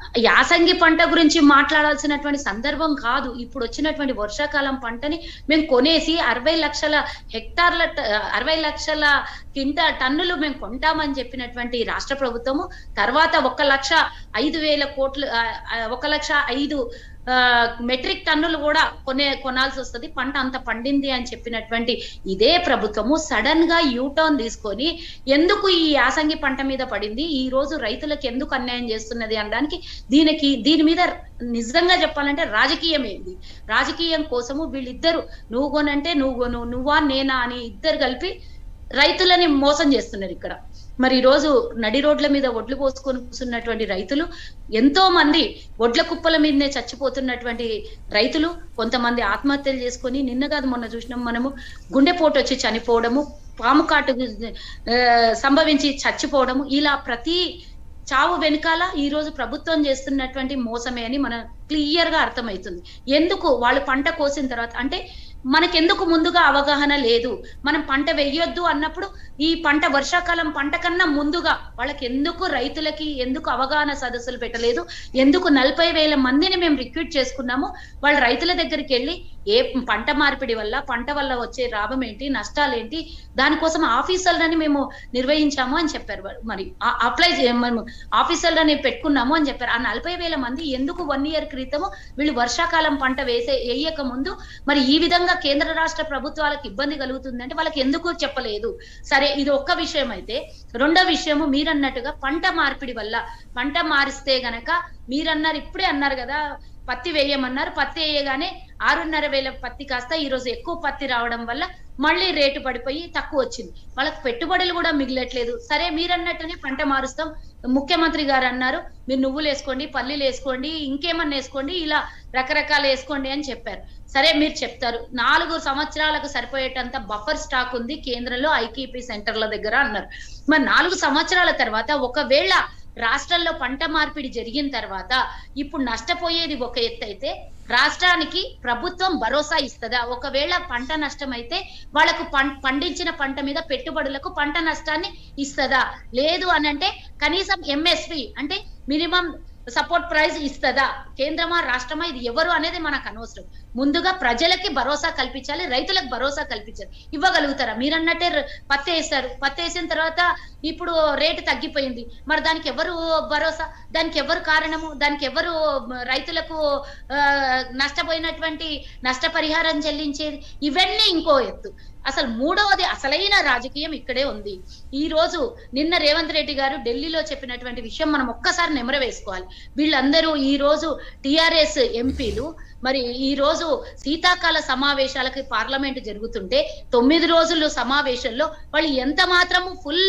యాసంగి పంట గురించి మాట్లాడాల్సినటువంటి సందర్భం కాదు ఇప్పుడు వచ్చినటువంటి వర్షాకాలం పంటని మేము కొనేసి అరవై లక్షల హెక్టార్ల ట- అరవై లక్షల కింట టన్నులు మేము కొంటామని చెప్పినటువంటి ఈ రాష్ట్ర ప్రభుత్వము తర్వాత ఒక లక్ష ఐదు వేల కోట్లు ఆ, ఆ, ఒక లక్ష ఐదు ఆ, మెట్రిక్ టన్నులు కూడా కొనే కొనాల్సి వస్తుంది పంట అంత పండింది అని చెప్పినటువంటి ఇదే ప్రభుత్వము సడన్ గా యూటర్న్ తీసుకొని ఎందుకు ఈ యాసంగి పంట మీద పడింది ఈ రోజు రైతులకు ఎందుకు అన్యాయం చేస్తున్నది అనడానికి దీనికి దీని మీద నిజంగా చెప్పాలంటే రాజకీయం ఏంది రాజకీయం కోసము వీళ్ళిద్దరు నువ్వు కొనంటే నువ్వు కొను నువ్వా నేనా అని ఇద్దరు కలిపి రైతులని మోసం చేస్తున్నారు ఇక్కడ మరి ఈ రోజు నడి రోడ్ల మీద ఒడ్లు పోసుకొని కూర్చున్నటువంటి రైతులు ఎంతో మంది ఒడ్ల కుప్పల మీదనే చచ్చిపోతున్నటువంటి రైతులు కొంతమంది ఆత్మహత్యలు చేసుకొని నిన్న కాదు మొన్న చూసినాం మనము గుండెపోటు వచ్చి చనిపోవడము పాము కాటు ఆ, సంభవించి చచ్చిపోవడము ఇలా ప్రతి చావు వెనకాల ఈ రోజు ప్రభుత్వం చేస్తున్నటువంటి మోసమే అని మన క్లియర్ గా అర్థమవుతుంది ఎందుకు వాళ్ళు పంట కోసిన తర్వాత అంటే మనకెందుకు ముందుగా అవగాహన లేదు మనం పంట వెయ్యొద్దు అన్నప్పుడు ఈ పంట వర్షాకాలం పంట కన్నా ముందుగా వాళ్ళకి ఎందుకు రైతులకి ఎందుకు అవగాహన సదస్సులు పెట్టలేదు ఎందుకు నలభై వేల మందిని మేము రిక్రూట్ చేసుకున్నాము వాళ్ళ రైతుల దగ్గరికి వెళ్ళి ఏ పంట మార్పిడి వల్ల పంట వల్ల వచ్చే లాభం ఏంటి నష్టాలు ఏంటి దానికోసం ఆఫీసర్లని మేము నిర్వహించాము అని చెప్పారు వాళ్ళు. మరి అప్లై మేము ఆఫీసర్లని పెట్టుకున్నాము అని చెప్పారు ఆ నలభై వేల మంది ఎందుకు వన్ ఇయర్ క్రితము వీళ్ళు వర్షాకాలం పంట వేసే వేయక ముందు మరి ఈ విధంగా కేంద్ర రాష్ట్ర ప్రభుత్వాలకు ఇబ్బంది కలుగుతుందంటే వాళ్ళకి ఎందుకు చెప్పలేదు సరే ఇది ఒక్క విషయం అయితే రెండో విషయము మీరన్నట్టుగా పంట మార్పిడి వల్ల పంట మారిస్తే గనక మీరన్నారు ఇప్పుడే అన్నారు కదా పత్తి వేయమన్నారు పత్తి వేయగానే ఆరున్నర వేల పత్తి కాస్త ఈ రోజు ఎక్కువ పత్తి రావడం వల్ల మళ్ళీ రేటు పడిపోయి తక్కువ వచ్చింది వాళ్ళకి పెట్టుబడులు కూడా మిగిలట్లేదు సరే మీరన్నట్టునే పంట మారుస్తాం ముఖ్యమంత్రి గారు అన్నారు మీరు నువ్వులు వేసుకోండి పల్లీలు వేసుకోండి ఇంకేమన్నా వేసుకోండి ఇలా రకరకాలు వేసుకోండి అని చెప్పారు సరే మీరు చెప్తారు నాలుగు సంవత్సరాలకు సరిపోయేటంత బఫర్ స్టాక్ ఉంది కేంద్రంలో ఐకేపీ సెంటర్ల దగ్గర అన్నారు మరి నాలుగు సంవత్సరాల తర్వాత ఒకవేళ రాష్ట్రంలో పంట మార్పిడి జరిగిన తర్వాత ఇప్పుడు నష్టపోయేది ఒక ఎత్తు అయితే రాష్ట్రానికి ప్రభుత్వం భరోసా ఇస్తుందా ఒకవేళ పంట నష్టం అయితే వాళ్ళకు పం- పండించిన పంట మీద పెట్టుబడులకు పంట నష్టాన్ని ఇస్తుందా లేదు అని అంటే కనీసం ఎంఎస్పి అంటే మినిమం సపోర్ట్ ప్రైస్ ఇస్తుందా కేంద్రమా రాష్ట్రమా ఇది ఎవరు అనేది మనకు అనవసరం ముందుగా ప్రజలకి భరోసా కల్పించాలి రైతులకు భరోసా కల్పించాలి ఇవ్వగలుగుతారా మీరన్నట్టే ర- పత్తి వేస్తారు పత్తి వేసిన తర్వాత ఇప్పుడు రేటు తగ్గిపోయింది మరి దానికి ఎవరు భరోసా దానికి ఎవరు కారణము దానికి ఎవరు మ, రైతులకు ఆ, నష్టపోయినటువంటి నష్టపరిహారం చెల్లించేది ఇవన్నీ ఇంకో ఎత్తు అసలు మూడవది అసలైన రాజకీయం ఇక్కడే ఉంది ఈ రోజు నిన్న రేవంత్ రెడ్డి గారు ఢిల్లీలో చెప్పినటువంటి విషయం మనం ఒక్కసారి నెమర వేసుకోవాలి వీళ్ళందరూ ఈ రోజు టిఆర్ఎస్ ఎంపీలు మరి ఈ రోజు శీతాకాల సమావేశాలకి పార్లమెంట్ జరుగుతుంటే తొమ్మిది రోజులు సమావేశంలో వాళ్ళు ఎంత మాత్రము ఫుల్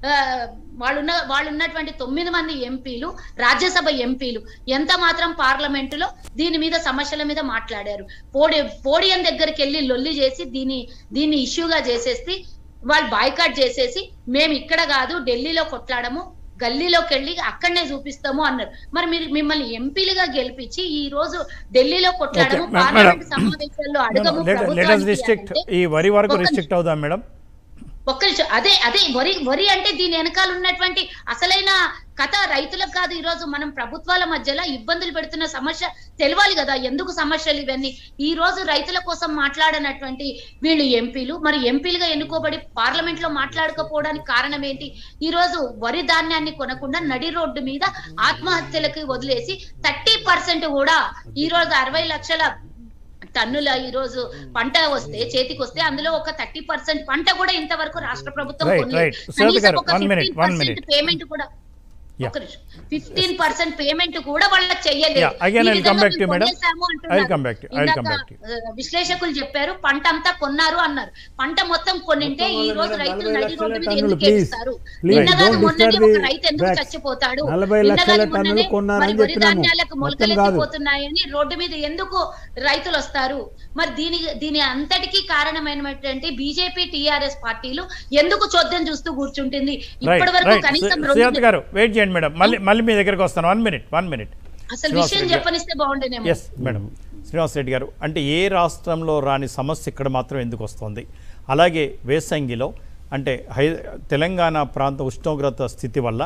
వాళ్ళున్న వాళ్ళు ఉన్నటువంటి తొమ్మిది మంది ఎంపీలు రాజ్యసభ ఎంపీలు ఎంత మాత్రం పార్లమెంటులో దీని మీద సమస్యల మీద మాట్లాడారు పోడి పోడియం దగ్గరికి వెళ్ళి లొల్లి చేసి దీని దీన్ని ఇష్యూగా చేసేసి వాళ్ళు బాయ్కాట్ చేసేసి మేము ఇక్కడ కాదు ఢిల్లీలో కొట్లాడము గల్లీలోకి వెళ్ళి అక్కడనే చూపిస్తాము అన్నారు మరి మీరు మిమ్మల్ని ఎంపీలుగా గెలిపించి ఈ రోజు ఢిల్లీలో కొట్లాడము Okay, madam. పార్లమెంట్ సమావేశాల్లో అడగము లెటర్స్ ప్రభుత్వానికి రిస్ట్రిక్ట్ అంటే ఈ వరి వరకు ఒక రిస్ట్రిక్ట్ అవుదాం మేడం ఒక్క నిమిషం అదే అదే వరి వరి అంటే దీని వెనకాల ఉన్నటువంటి అసలైన కథ రైతులకు కాదు ఈ రోజు మనం ప్రభుత్వాల మధ్యలో ఇబ్బందులు పెడుతున్న సమస్య తెలవాలి కదా ఎందుకు సమస్యలు ఇవన్నీ ఈ రోజు రైతుల కోసం మాట్లాడనటువంటి వీళ్ళు ఎంపీలు మరి ఎంపీలుగా ఎన్నుకోబడి పార్లమెంట్ లో మాట్లాడకపోవడానికి కారణం ఏంటి ఈ రోజు వరి ధాన్యాన్ని కొనకుండా నడి రోడ్డు మీద ఆత్మహత్యలకు వదిలేసి థర్టీ పర్సెంట్ కూడా ఈ రోజు అరవై లక్షల టన్నుల ఈ రోజు పంట వస్తే చేతికి వస్తే అందులో ఒక థర్టీ పర్సెంట్ పంట కూడా ఇంతవరకు రాష్ట్ర ప్రభుత్వం Right, కొనలేదు. right. సుజాత కనీసం గారు, ఒక one minute, fifteen one minute. Percent payment కూడా Yeah. ఫిఫ్టీన్ పర్సెంట్ పేమెంట్ కూడా వాళ్ళకి చెయ్యలేదు Yeah, again ఈ I'll come విధంగా back to you, మేము madam. కొనేసాము I'll అంటున్నారు. come back to you. I'll come ఇందాక, back to you. ఆ, విశ్లేషకులు చెప్పారు పంట అంతా కొన్నారు అన్నారు పంట మొత్తం కొనింటే మొత్తం ఈ వాళ్ళు రోజు మేడం రైతులు నలభై నడి రోడ్డు మీద లక్షల ఎందుకు టన్నులు, ఏడుస్తారు please, నిన్న please, కాదు don't మొన్ననే disturb ఒక the రైతు ఎందుకు facts. చచ్చిపోతాడు నలభై నిన్న లక్షల కాదు టన్నులు మొన్ననే కొన్నారని మరి వరి చెప్తున్నాము. ధాన్యాలకు మొత్తం కాదు. మొలకలెత్తిపోతున్నాయని రోడ్డు మీద ఎందుకు రైతులు వస్తారు మరి దీని దీని అంతటికీ కారణమైనటువంటి బీజేపీ టిఆర్ఎస్ పార్టీలు ఎందుకు చోద్యం చూస్తూ కూర్చుంటుంది రైట్ ఇప్పటి వరకు రైట్ కనీసం సుజాత రెండు గారు వెయిట్ చేయండి మేడం మళ్ళీ మళ్ళీ మీ దగ్గరికి వస్తాను వన్ మినిట్ వన్ మినిట్ అసలు శ్రీనివాస్ విషయం రెడ్డి గారు. చెప్పనిస్తే బాగుండేనేమో ఎస్ మేడం శ్రీనివాస్ రెడ్డి గారు అంటే ఏ రాష్ట్రంలో రాని సమస్య ఇక్కడ మాత్రం ఎందుకు వస్తుంది అలాగే వేసంగిలో అంటే హై తెలంగాణ ప్రాంత ఉష్ణోగ్రత స్థితి వల్ల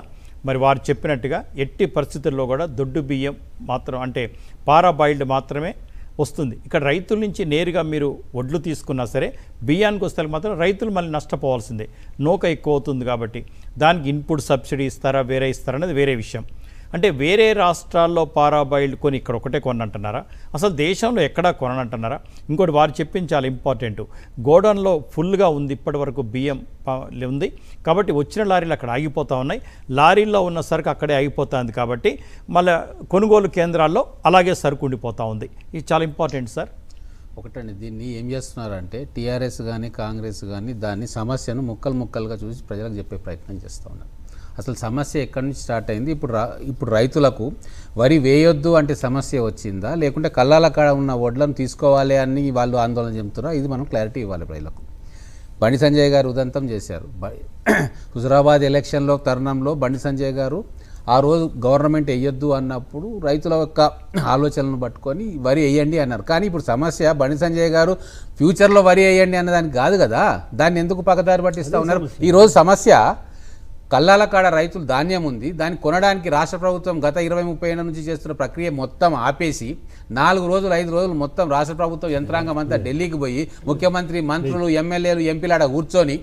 మరి వారు చెప్పినట్టుగా ఎట్టి పరిస్థితుల్లో కూడా దొడ్డు బియ్యం మాత్రం అంటే పారాబాయిల్డ్ మాత్రమే వస్తుంది ఇక్కడ రైతుల నుంచి నేరుగా మీరు వడ్లు తీసుకున్నా సరే బియ్యానికి వస్తే మాత్రం రైతులు మళ్ళీ నష్టపోవాల్సిందే నూక ఎక్కువ అవుతుంది కాబట్టి దానికి ఇన్పుట్ సబ్సిడీ ఇస్తారా వేరే ఇస్తారా అనేది వేరే విషయం అంటే వేరే రాష్ట్రాల్లో పారాబాయిల్డ్ కొని ఇక్కడ ఒకటే కొనంటున్నారా అసలు దేశంలో ఎక్కడా కొనంటున్నారా ఇంకోటి వారు చెప్పింది చాలా ఇంపార్టెంట్ గోడౌన్లో ఫుల్గా ఉంది ఇప్పటి వరకు బియ్యం ప- ఉంది కాబట్టి వచ్చిన లారీలు అక్కడ ఆగిపోతూ ఉన్నాయి లారీల్లో ఉన్న సరుకు అక్కడే ఆగిపోతుంది కాబట్టి మళ్ళీ కొనుగోలు కేంద్రాల్లో అలాగే సరుకు ఉండిపోతూ ఉంది ఇది చాలా ఇంపార్టెంట్ సార్ ఒకటండి దీన్ని ఏం చేస్తున్నారంటే టీఆర్ఎస్ కానీ కాంగ్రెస్ కానీ దాన్ని సమస్యను ముక్కలు ముక్కలుగా చూసి ప్రజలకు చెప్పే ప్రయత్నం చేస్తూ ఉన్నారు అసలు సమస్య ఎక్కడి నుంచి స్టార్ట్ అయింది ఇప్పుడు రా ఇప్పుడు రైతులకు వరి వేయొద్దు అంటే సమస్య వచ్చిందా లేకుంటే కళ్ళాల కాడ ఉన్న వడ్లను తీసుకోవాలి అని వాళ్ళు ఆందోళన చెందుతున్నారా ఇది మనం క్లారిటీ ఇవ్వాలి ప్రజలకు బండి సంజయ్ గారు ఉదంతం చేశారు బ- హుజరాబాద్ ఎలక్షన్లో తరుణంలో బండి సంజయ్ గారు ఆ రోజు గవర్నమెంట్ వేయొద్దు అన్నప్పుడు రైతుల యొక్క ఆలోచనలను పట్టుకొని వరి వేయండి అన్నారు కానీ ఇప్పుడు సమస్య బండి సంజయ్ గారు ఫ్యూచర్లో వరి వేయండి అన్నదానికి కాదు కదా దాన్ని ఎందుకు పక్కదారి పట్టిస్తూ ఉన్నారు ఈరోజు సమస్య కల్లాల కాడ రైతులు ధాన్యం ఉంది దాన్ని కొనడానికి రాష్ట్ర ప్రభుత్వం గత ఇరవై ముప్పై ఏళ్ళ నుంచి చేస్తున్న ప్రక్రియ మొత్తం ఆపేసి నాలుగు రోజులు ఐదు రోజులు మొత్తం రాష్ట్ర ప్రభుత్వం యంత్రాంగం అంతా ఢిల్లీకి పోయి ముఖ్యమంత్రి మంత్రులు ఎమ్మెల్యేలు ఎంపీలు ఆడ కూర్చొని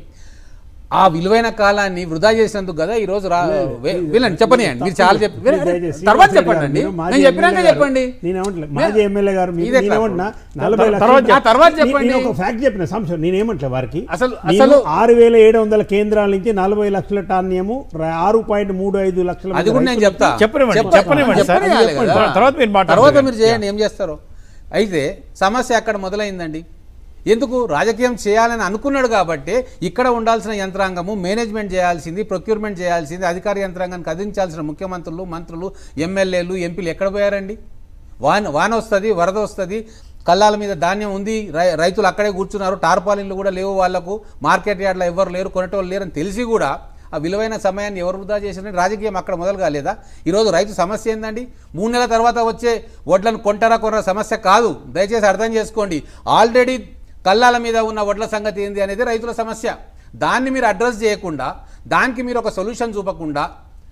ఆ విలువైన కాలాన్ని వృధా చేసినందుకు కదా ఈ రోజు రా వే- వీళ్ళని చెప్పనియండి మీరు చాలా చెప్పి ప్లీజ్ దయచేసి తర్వాత శ్రీనివాస్ చెప్పండి గారు, అండి మీరు మాజీ నేను చెప్పినాక ఎమ్మెల్యే గారు. చెప్పండి నేను ఏమంటలే మాజీ ఎమ్మెల్యే గారు మీరు- ఇదే నేను కాదు. ఏమంటున్నా నలభై తర్వాత లక్షలు చెప్ప- తర్వాత నేను- చెప్పండి. నేను ఒక ఫ్యాక్ట్ చెప్పిన సంశయం నేను ఏమంటలే వారికి అసలు- నేను అసలు- ఆరు వేల ఏడు వందల కేంద్రాల నుంచి నలభై లక్షల టాన్యము ర- ఆరు పాయింట్ మూడు ఐదు లక్షల అది కూడా నేను రైతులకి చెప్తా చెప్పనివ్వండి, చెప్తా. చెప్పనివ్వండి సార్. చెప్పనివ్వాలి కదా. తర్వాత- తర్వాత మీరు మాట్లాడండి. తర్వాత మీరు చేయండి ఏం చేస్తారో అయితే సమస్య అక్కడ మొదలైందండి ఎందుకు రాజకీయం చేయాలని అనుకున్నాడు కాబట్టి ఇక్కడ ఉండాల్సిన యంత్రాంగము మేనేజ్మెంట్ చేయాల్సింది ప్రొక్యూర్మెంట్ చేయాల్సింది అధికార యంత్రాంగాన్ని కదిలించాల్సిన ముఖ్యమంత్రులు మంత్రులు ఎమ్మెల్యేలు ఎంపీలు ఎక్కడ పోయారండి వాన వాన వస్తుంది వరద వస్తుంది కళ్ళాల మీద ధాన్యం ఉంది రై- రైతులు అక్కడే కూర్చున్నారు టార్పాలిన్లు కూడా లేవు వాళ్లకు మార్కెట్ యార్డ్లో ఎవరు లేరు కొనేటోళ్ళు లేరని తెలిసి కూడా ఆ విలువైన సమయాన్ని ఎవరు వృధా చేసినా రాజకీయం అక్కడ మొదలు కాలేదా ఈరోజు రైతు సమస్య ఏందండి మూడు నెలల తర్వాత వచ్చే వడ్లను కొంటారా కొనరా సమస్య కాదు దయచేసి అర్థం చేసుకోండి ఆల్రెడీ కళ్ళాల మీద ఉన్న వడ్ల సంగతి ఏంది అనేది రైతుల సమస్య దాన్ని మీరు అడ్రస్ చేయకుండా దానికి మీరు ఒక సొల్యూషన్ చూపకుండా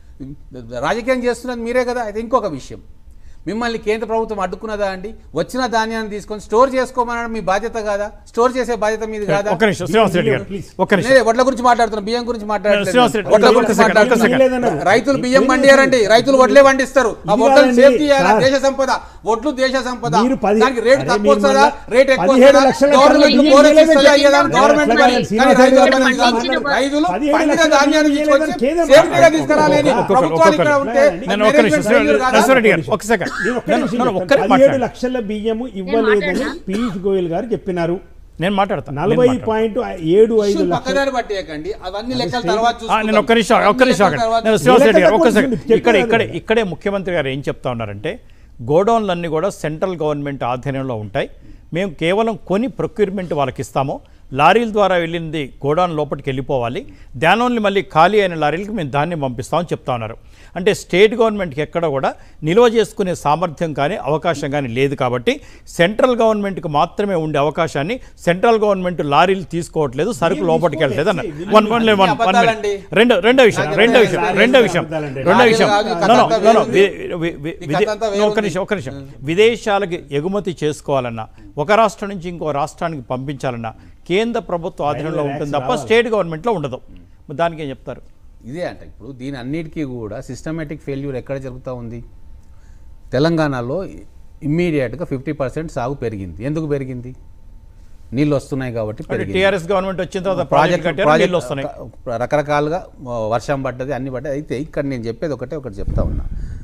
రాజకీయం చేస్తున్నది మీరే కదా అయితే ఇంకొక విషయం మిమ్మల్ని కేంద్ర ప్రభుత్వం అడ్డుకున్నదా అండి వచ్చిన ధాన్యాన్ని తీసుకొని స్టోర్ చేసుకోమనడం మీ బాధ్యత కాదా స్టోర్ చేసే బాధ్యత మీది కాదా ఒక్క నిమిషం శ్రీనివాస్ రెడ్డి గారు ఒక్క నిమిషం నేనే వడ్ల గురించి మాట్లాడుతున్నా బియ్యం గురించి మాట్లాడట్లేదు శ్రీనివాస్ రెడ్డి, వడ్ల ఒక్క గురించి సెకండ్, ఒక్క మాట్లాడుతున్నా. సెకండ్. రైతులు బియ్యం పండియారండి రైతులు వడ్లే పండిస్తారు ఆ ఇది వడ్లను కాదండి, సేఫ్ చేయాలి సార్. దేశ సంపద వడ్లు దేశ సంపద మీరు పది- దానికి రేట్ అరే తక్కువ మీరు వస్తుందా మళ్ళా రేట్ ఎక్కువ పదిహేడు వస్తుందా? లక్షల గవర్నమెంట్ టన్నులు బోనస్ బియ్యం ఇస్తుందా? ఇయ్యలేదని ఇయ్యదా? గవర్నమెంట్ అట్లా మరి. కాదు, కానీ శ్రీనివాస్ రైతులు రెడ్డి మరి గారు రైతులు మాట్లాడారు. రైతులు పదిహేడు పండిన లక్షల ధాన్యాన్ని బియ్యం తీసుకొచ్చి ఇయ్యలేదని కేంద్రం సేఫ్టీగా మాట్లాడారు. తీసుకురాలేని ఒక్కొక్కరు, ప్రభుత్వాలు ఇక్కడ ఉంటే నేను ఒక్క నిమిషం మేనేజ్మెంట్ ఫెయిల్యూర్ కాదా? నరసరెడ్డి గారు ఒక్క సెకండ్ నేను ఒక్క నేను- నిమిషం నేను చెప్తాను. ఒక్కరే పదిహేడు మాట్లాడండి. లక్షల బియ్యము ఇవ్వలేదని మాట్లాడనా? పీయూష్ గోయల్ గారు చెప్పినారు నేను మాట్లాడతాను నేను నలభై మాట్లాడతాను. పాయింట్ ఏడు ఐదు ఇష్యూ లక్షల పక్కదారి పట్టేయకండి అవన్నీ లెక్కలు తర్వాత ఆ, చూసుకుందాం. నేను ఒక్క నిమిషం ఒక్క నిమిషం అన్ని లెక్కలు ఆగండి. తర్వాత నేను శ్రీనివాస్ రెడ్డి గారు ఒక్క లెక్క సెకండ్ తక్కువ ఇక్కడ చెప్పారు ఇక్కడే కదా. ఇక్కడే ముఖ్యమంత్రి గారు ఏం చెప్తా ఉన్నారంటే గోడౌన్లన్నీ కూడా సెంట్రల్ గవర్నమెంట్ ఆధీనంలో ఉంటాయి మేము కేవలం కొని ప్రొక్యూర్మెంట్ వాళ్ళకి ఇస్తాము లారీల ద్వారా వెళ్ళింది గోడౌన్ లోపలికి వెళ్ళిపోవాలి దానిలోని మళ్ళీ ఖాళీ అయిన లారీలకు మేము ధాన్యం పంపిస్తామని చెప్తా ఉన్నారు అంటే స్టేట్ గవర్నమెంట్కి ఎక్కడ కూడా నిల్వ చేసుకునే సామర్థ్యం కానీ అవకాశం కానీ లేదు కాబట్టి సెంట్రల్ గవర్నమెంట్కి మాత్రమే ఉండే అవకాశాన్ని సెంట్రల్ గవర్నమెంట్ లారీలు తీసుకోవట్లేదు సరుకు లోపలికి వెళ్ళలేదు అన్న వన్ వన్ వన్ వన్ అబద్ధాలండి. రెండో రెండో విషయం రెండో విషయం రెండో విషయం రెండో విషయం రాజు కాదు, No, no, కథ no, no. అంతా వి- వేరుంది. వి- వి- ఈ విదే- కథ అంతా no, ఒక్క వేరుంది. నిమిషం ఒక్క నిమిషం విదేశాలకి ఎగుమతి చేసుకోవాలన్నా ఒక రాష్ట్రం నుంచి ఇంకో రాష్ట్రానికి పంపించాలన్నా కేంద్ర ప్రభుత్వ ఆధీనంలో ఉంటుంది తప్ప స్టేట్ గవర్నమెంట్లో ఉండదు మరి దానికి ఏం చెప్తారు ఇదే అంట ఇప్పుడు దీని అన్నిటికీ కూడా సిస్టమేటిక్ ఫెయిల్యూర్ ఎక్కడ జరుగుతూ ఉంది తెలంగాణలో ఇమ్మీడియట్గా ఫిఫ్టీ పర్సెంట్ సాగు పెరిగింది ఎందుకు పెరిగింది నీళ్ళు వస్తున్నాయి కాబట్టి అంటే పెరిగింది టీఆర్ఎస్ గవర్నమెంట్ వచ్చిన తర్వాత ప్రాజెక్ట్ ప్రాజెక్ట్ కట్టారు ప్రాజెక్ట్ నీళ్ళు వస్తున్నాయి క- రకరకాలుగా ఆ, వర్షం పడ్డది అన్ని పడ్డది అయితే ఇక్కడ నేను చెప్పేది ఒకటే ఒకటి చెప్తా ఉన్నా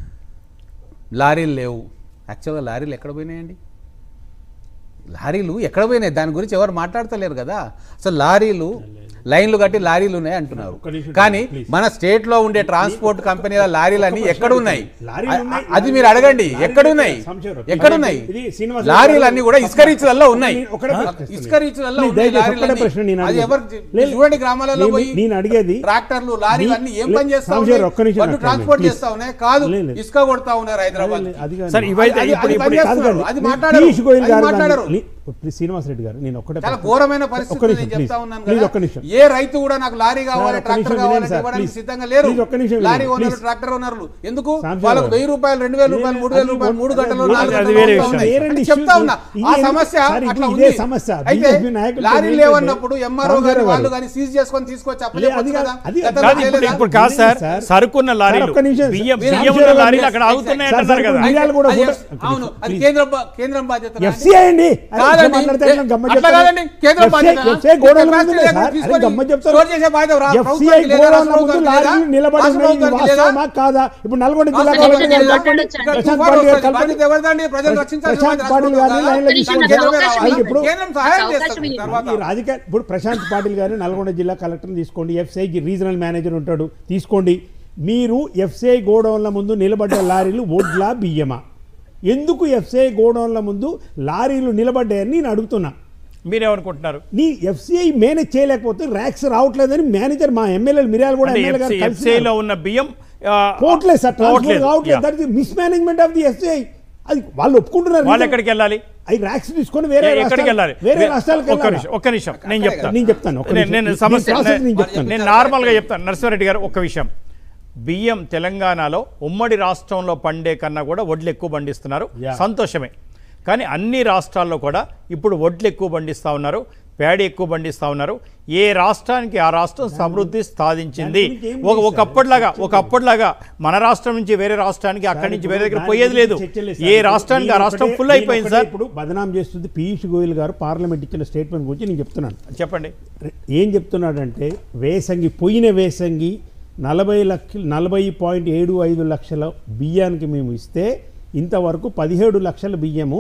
లారీలు లేవు యాక్చువల్గా లారీలు ఎక్కడ పోయినాయండి లారీలు ఎక్కడ పోయినాయి దాని గురించి ఎవరు మాట్లాడతలేరు కదా అసలు లారీలు లైన్లు కట్టి లారీలు ఉన్నాయి అంటున్నారు ఒక్క నిమిషం కానీ please. మన స్టేట్ లో ఉండే ట్రాన్స్పోర్ట్ కంపెనీల లారీలన్నీ ఎక్కడ ఉన్నాయి లారీలు ఉన్నాయి. అది మీరు అడగండి లారీలు ఎక్కడున్నాయి సంశయం. ఎక్కడున్నాయి ఇది శ్రీనివాస లారీలు గారు- అన్ని కూడా ఇసుక రీచ్లలో ఉన్నాయి నేను ఒకటే ప్రశ్న ఇసుక ఇస్తున్నాను. రీచ్లలో ప్లీజ్ ఉన్నాయి దయచేసి ఒక్కటే లారీలన్నీ. ప్రశ్న నేను అది అడిగేది. ఎవరు లేదు. చూడండి గ్రామాలలో నేను- పోయి నేను అడిగేది ట్రాక్టర్లు లారీలు మీ- అన్ని ఏం లే- పని చేస్తా సంశయం, ఉన్నాయి ఒక్క నిమిషం వాళ్ళు నాకు ట్రాన్స్పోర్ట్ ప్లీజ్. చేస్తా ఉన్నాయి కాదు లేదు, లేదు. ఇసుక కొడతా ఉన్నారు హైదరాబాద్ అది కాదు. సార్ ఇవైతే అది- ఇప్పుడు అది ఇప్పుడు పని కాదు చేస్తున్నారు. కాదు. అది మీ- మాట్లాడరు పీయూష్ గోయల్ అది గారు మాట్లాడరు దాన్ని- ప్లీజ్ శ్రీనివాసరెడ్డి గారు నేను ఒక్కటే చాలా ప్రశ్న- ఘోరమైన ఒక్క పరిస్థితి నిమిషం, నేను చెప్తా please. ఉన్నాను Please, కదా ఒక్క నిమిషం. ఏ రైతు కూడా నాకు లారీ కావాలి ఒక్క ట్రాక్టర్ నిమిషం కావాలని వినండి సార్, ఇవ్వడానికి please. సిద్ధంగా లేరు Please, ఒక్క నిమిషం లారీ వినండి, ఓనర్లు please. ట్రాక్టర్ ఓనర్లు ఎందుకు సాంశివరావు వాళ్ళకు గారు. వెయ్యి రూపాయలు రెండు వేల రూపాయలు మూడు వేల రూపాయలు మూడు గంటలు అది- నాలుగు అది గంటలు వేరే అవుతా విషయం. ఉన్నాయి. వేరే అని issue. చెప్తా ఉన్నా ఇది ఆ ఎందుకు- సమస్య సార్, ఇప్పుడు అట్లా ఇదే ఉంది సమస్య. అయితే BJP నాయకులతో లారీ ఏంటంటే లేవన్నప్పుడు ఎంఆర్ఓ గారి సాంశివరావు వాళ్ళు గారు. కానీ సీజ్ చేసుకొని తీసుకొచ్చి లే, అప్పచెప్పొచ్చు అది కాదు, కదా అది గతంలో కాదు ఇప్పుడు చేయలేదా? ఇప్పుడు కాదు సార్ సార్. సరుకున్న లారీలు ఒక్క నిమిషం, బియ్యం మీరు బియ్యం ఉన్న సాంశివరావు లారీలు గారు అక్కడ ఆగుతున్నాయి సార్, అంటున్నారు సార్, కదా మిరియాలు కూడా అది- కూడా- అవును అది Please. కేంద్రం బా- కేంద్రం బాధ్యత ఎఫ్సీఐ అండి అరే, కాదండి. ఇట్లా మాట్లాడితే ఎట్లా గమ్మత్ అట్లా చెప్తారు? కాదండి. కేంద్రం FCI బాధ్యత. FCI గోడౌన్ల కెపాసిటీ ముందు లేకుండా సార్, అరే తీసుకొని గమ్మత్ చెప్తారు. స్టోర్ చేసే బాధ్యత రా- FCI ప్రభుత్వానికి లేదా, గోడౌన్ల రాష్ట్ర ముందు ప్రభుత్వానికి లారీలు లేదా? నిలబడి రాష్ట్ర ఉన్నాయి. ఇది ప్రభుత్వానికి లేదా? వాస్తవమా కాదా ఇప్పుడు నల్గొండ జిల్లా రాష్ట్ర కలెక్టర్ గారు ప్రభుత్వానికి చెప్పండి. లేదా? ప్రశాంత్ తుఫాను పాటిల్ గారు వస్తుంది. కలపండి. బాధ్యత ఎవరిదండి? ప్రజలు రక్షించాల్సిన ప్రశాంత్ బాధ్యత పాటిల్ రాష్ట్ర గారిని లైన్లో ప్రభుత్వం తీసుకోండి. కాదా? కేంద్రమే అవకాశం రావాలి. ఇప్పుడు కేంద్రం సహాయం అవకాశం చేస్తుంది ఇవ్వండి. తర్వాత ఈ రాజకీయ ఇప్పుడు ప్రశాంత్ పాటిల్ గారు నల్గొండ జిల్లా కలెక్టర్ని తీసుకోండి ఎఫ్సిఐకి రీజనల్ మేనేజర్ ఉంటాడు తీసుకోండి మీరు ఎఫ్సిఐ గోడౌన్ల ముందు నిలబడ్డ లారీలు వడ్ల బియ్యమా ఎందుకు ఎఫ్సిఐ గోడౌన్ల ముందు లారీలు నిలబడ్డాయని నేను అడుగుతున్నా మీరేమనుకుంటున్నారు నీ ఎఫ్సిఐ మేనేజ్ చేయలేకపోతే ర్యాక్స్ రావట్లేదని మేనేజర్ మా ఎమ్మెల్యేలు మిర్యాలు కూడా అంటే ఎమ్మెల్యే గారు ఎఫ్సీఐలో కలిసి ఉన్న బియ్యం ఆ, పోవట్లేదు సార్ ట్రాన్స్ఫర్ పోవట్లేదు. కావట్లేదు Yeah. That is mismanagement of the FCI అది వాళ్ళు ఒప్పుకుంటున్నారు వాళ్ళు ఎక్కడికి వెళ్ళాలి అవి ర్యాక్స్ తీసుకొని వేరే ఎక్కడికి రాష్ట్రాలు- వెళ్ళాలి వేరే వే- రాష్ట్రాలకు ఒక్క వెళ్ళాలి నిమిషం ఒక్క నిమిషం నేను చెప్తాను నేను చెప్తాను ఒక్క నేను- నిమిషం. నేను ఈ- సమస్య ఈ ప్రాసెస్ నేను నేను- చెప్తాను. నేను నార్మల్గా చెప్తాను నరసింహారెడ్డి గారు ఒక్క విషయం బియ్యం తెలంగాణలో ఉమ్మడి రాష్ట్రంలో పండే కన్నా కూడా వడ్లు ఎక్కువ పండిస్తున్నారు Yeah. సంతోషమే కానీ అన్ని రాష్ట్రాల్లో కూడా ఇప్పుడు వడ్లు ఎక్కువ పండిస్తూ ఉన్నారు పేడ ఎక్కువ పండిస్తూ ఉన్నారు ఏ రాష్ట్రానికి ఆ రాష్ట్రం సమృద్ధి సాధించింది దాని గురించి ఏం ఒక లేదు ఒకప్పటిలాగా సార్. ఒకప్పటిలాగా మన రాష్ట్రం నుంచి వేరే రాష్ట్రానికి అక్కడి నుంచి వేరే దగ్గర పోయేది లేదు ఏ రాష్ట్రానికి ఆ రాష్ట్రం ఫుల్ అయిపోయింది సార్ ఇప్పుడు బదనాం చేస్తుంది పీయూష్ గోయల్ గారు పార్లమెంట్ ఇచ్చిన స్టేట్మెంట్ గురించి నేను చెప్తున్నాను చెప్పండి ఏం చెప్తున్నాడంటే వేసంగి పోయిన వేసంగి నలభై లక్ష నలభై పాయింట్ ఏడు ఐదు లక్షల బియ్యానికి మేము ఇస్తే ఇంతవరకు పదిహేడు లక్షల బియ్యము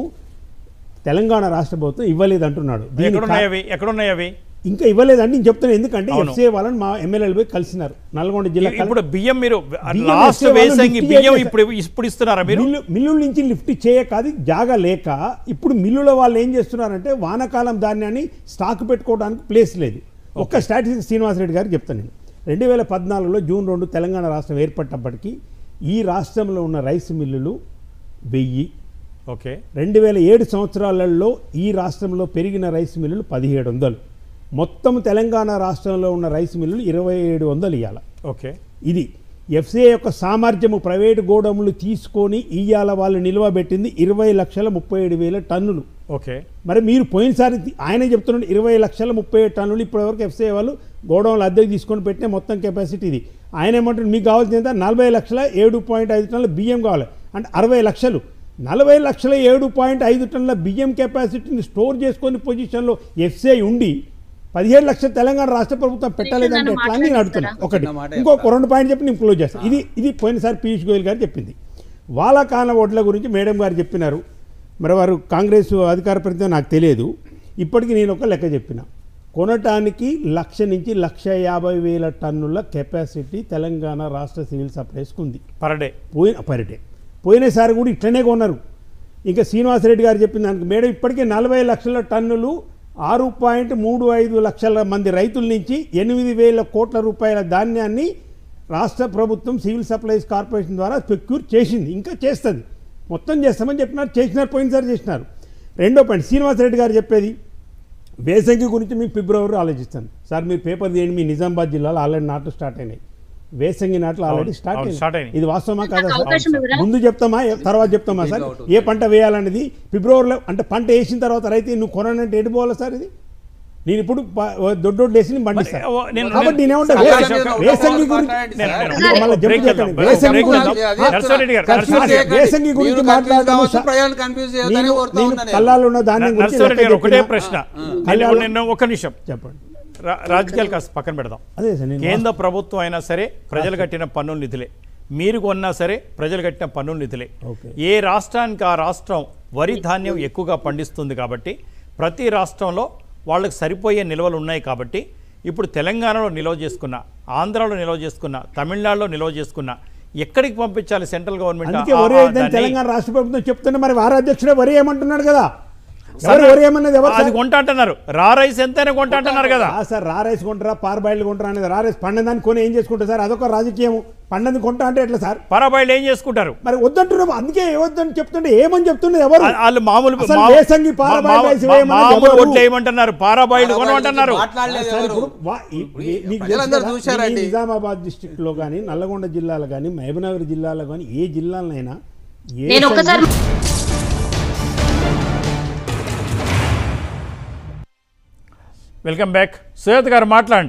తెలంగాణ రాష్ట్ర ప్రభుత్వం ఇవ్వలేదు అంటున్నాడు దీని ఎక్కడున్నాయి కా- అవి ఎక్కడున్నాయి అవి ఇంకా ఇవ్వలేదండి నేను చెప్తున్నాను ఎందుకంటే అవును. ఎఫ్సీఏ వాళ్ళని మా ఎమ్మెల్యేలు పోయి కలిసినారు నల్గొండ జిల్లా కలెక్టర్ ఇప్పుడు బియ్యం మీరు బియ్యం లాస్ట్ వేసే వాళ్ళు వేసంగి లిఫ్ట్ బియ్యం చేయలేదు ఇప్పుడు ఇప్పుడు ఇస్తున్నారా మీరు మిల్లు మిల్లుల నుంచి లిఫ్ట్ చేయక అది జాగా లేక ఇప్పుడు మిల్లుల వాళ్ళు ఏం చేస్తున్నారంటే వానాకాలం ధాన్యాన్ని స్టాక్ పెట్టుకోవడానికి ప్లేస్ లేదు ఒక్క స్టాటిస్టిక్స్ శ్రీనివాసరెడ్డి గారికి చెప్తాను నేను రెండు వేల పద్నాలుగులో జూన్ రెండు తెలంగాణ రాష్ట్రం ఏర్పడ్డప్పటికీ ఈ రాష్ట్రంలో ఉన్న రైస్ మిల్లులు వెయ్యి ఓకే రెండు వేల ఏడు సంవత్సరాలలో ఈ రాష్ట్రంలో పెరిగిన రైస్ మిల్లులు పదిహేడు వందలు మొత్తం తెలంగాణ రాష్ట్రంలో ఉన్న రైస్ మిల్లులు ఇరవై ఏడు వందలు ఇవ్వాలి ఓకే ఇది ఎఫ్సిఐ యొక్క సామర్థ్యము ప్రైవేటు గోడములు తీసుకొని ఇయ్యాల వాళ్ళు నిల్వబెట్టింది ఇరవై లక్షల ముప్పై ఏడు వేల టన్నులు ఓకే మరి మీరు పోయినసారి తి- ఆయనే చెప్తున్నాడు ఇరవై లక్షల ముప్పై ఏడు టన్నులు ఇప్పటివరకు ఎఫ్సిఐ వాళ్ళు గోడౌన్లు అద్దెకు తీసుకొని పెట్టిన మొత్తం కెపాసిటీ ఇది ఆయన ఏమంటాడు మీకు కావాల్సింది ఎంత నలభై లక్షల ఏడు పాయింట్ ఐదు టన్నుల బియ్యం కావాలి అంటే అరవై లక్షలు నలభై లక్షల ఏడు పాయింట్ ఐదు టన్నుల బియ్యం కెపాసిటీని స్టోర్ చేసుకొని పొజిషన్లో ఎఫ్సిఐ ఉండి పదిహేడు లక్షల తెలంగాణ రాష్ట్ర ప్రభుత్వం పెట్టలేదంటే ఎట్లా అని నేను అడుగుతున్నాను ఒకటి చిన్న మాట ఇంకొక రెండు పాయింట్ చెప్పి నేను క్లోజ్ చేస్తాను ఇది ఇది పోయినసారి పీయూష్ గోయల్ గారు చెప్పింది వాలాకాల ఓట్ల గురించి మేడం గారు చెప్పినారు మరి వారు కాంగ్రెస్ అధికార ప్రతినిధి నాకు తెలియదు ఇప్పటికి నేను ఒక లెక్క చెప్పిన కొనటానికి లక్ష నుంచి లక్ష యాభై వేల టన్నుల కెపాసిటీ తెలంగాణ రాష్ట్ర సివిల్ సప్లైస్కి ఉంది పర్ డే పోయిన పర్ డే పోయినసారి కూడా ఇట్లనే కొన్నారు ఇంకా శ్రీనివాసరెడ్డి గారు చెప్పిన దానికి మేడం ఇప్పటికే నలభై లక్షల టన్నులు ఆరు పాయింట్ మూడు ఐదు లక్షల మంది రైతుల నుంచి ఎనిమిది వేల కోట్ల రూపాయల ధాన్యాన్ని రాష్ట్ర ప్రభుత్వం సివిల్ సప్లైస్ కార్పొరేషన్ ద్వారా సెక్యూర్ చేసింది ఇంకా చేస్తుంది మొత్తం చేస్తామని చెప్పినారు చేసినారు పోయినసారి చేసినారు రెండో పాయింట్ శ్రీనివాసరెడ్డి గారు చెప్పేది వేసంగి గురించి మేము ఫిబ్రవరి ఆలోచిస్తాను సార్ మీరు పేపర్ తీయండి మీ నిజామాబాద్ జిల్లాలో ఆల్రెడీ నాట్లు స్టార్ట్ అయినాయి వేసంగి నాట్లు ఆల్రెడీ అవును, స్టార్ట్ అవును, అయినాయి స్టార్ట్ అయినాయి. ఇది వాస్తవమా కాదా సార్? అవకాశం ఇవ్వరా? ముందు చెప్తామా ఏ- తర్వాత చెప్తామా సార్ ఏ పంట వేయాలనేది ఫిబ్రవరిలో అంటే పంట వేసిన తర్వాత రైతు నువ్వు కొనాలంటే ఎటు పోవాలి సార్ ఇది నేను ఇప్పుడు ప- దొడ్డోడ్లు వేసి నేను పండిస్తాను ఓ, నేను- కాబట్టి నేను- నేనేమంటా సార్, వేసంగి సార్, వేసంగి గురించి మాట్లాడండి నేను- సార్. నేను- ఇంకో మళ్ళీ బ్రేక్ జంప్ చేద్దాం, చేయకండి. బ్రేక్ వేసంగి చేద్దాం. గురించి అదే- అదే నరసింహారెడ్డి గారు, సార్, నరసింహారెడ్డి సార్, గారు. వేసంగి గురించి మీరు confuse మాట్లాడదాము కావచ్చు, సార్. ప్రజలను confuse చేయొద్దని నేను- కోరుతా నేను ఉన్నా నేను. కళ్ళాలు ఉన్న ధాన్యం గురించి నరసింహారెడ్డి లెక్క గారు ఒకటే చెప్పినా. ప్రశ్న కళ్యాణ్ నేను- నేను ఒక నిమిషం చెప్పండి రా- రాజకీయాలు కాస్త పక్కన పెడదాం అదే సార్ నేను కేంద్ర ప్రభుత్వం అయినా సరే ప్రజలు కట్టిన పన్నుల నిధులే మీరు కొన్నా సరే ప్రజలు కట్టిన పన్నుల నిధులే ఓకే. ఏ రాష్ట్రానికి ఆ రాష్ట్రం వరి ధాన్యం ఎక్కువగా పండిస్తుంది కాబట్టి ప్రతి రాష్ట్రంలో వాళ్ళకి సరిపోయే నిల్వలు ఉన్నాయి కాబట్టి ఇప్పుడు తెలంగాణలో నిల్వ చేసుకున్న ఆంధ్రాలో నిల్వ చేసుకున్న తమిళనాడులో నిల్వ చేసుకున్న ఎక్కడికి పంపించాలి సెంట్రల్ గవర్నమెంట్ అందుకే ఆ- వరి ఆ అయిద్దని దాన్ని- తెలంగాణ రాష్ట్ర ప్రభుత్వం చెప్తున్నా మరి వారి అధ్యక్షుడే వరి ఏమంటున్నాడు కదా ఎవరు ఎవరు ఏమన్నది ఎవరు అది సార్? కొంటా అంటున్నారు రా రైస్ ఎంతైనా కొంటా అంటున్నారు కదా ఆ సార్ రా రైస్ కొంటారా పార్ బాయిల్ కొంటారా అనేది రా రైస్ పండదాన్ని కొని ఏం చేసుకుంటారు సార్ అదొక రాజకీయం పండది కొంటా అంటే ఎట్లా సార్ పరాబాయిలు ఏం చేసుకుంటారు మరి వద్దంటున్నాం అందుకే వద్దని చెప్తుంటే ఏమని చెప్తున్నది ఎవరు వా- వాళ్ళు మామూలు అసలు మామూలు- వేసంగి పారాబాయిల్ మా- రైస్ మా- వేయమన్నది మామూలు ఎవరు? ఒడ్లు వేయమంటున్నారు పారాబాయిలు కొనమంటున్నారు మాట్లాడలేదు సార్, ఎవరు ఇప్పుడు వా- ఈ- మీ- మీకు తెలుసు ప్రజలందరూ కదా, చూశారండి. మీ నిజామాబాద్ డిస్టిక్ లో కానీ నల్లగొండ జిల్లాలో కానీ మహబూబ్నగర్ జిల్లాలో కానీ ఏ జిల్లాలైనా ఏ నేను ఒక్కసారి వెల్కమ్ బ్యాక్ సుయత్ గారు మాట్లాడండి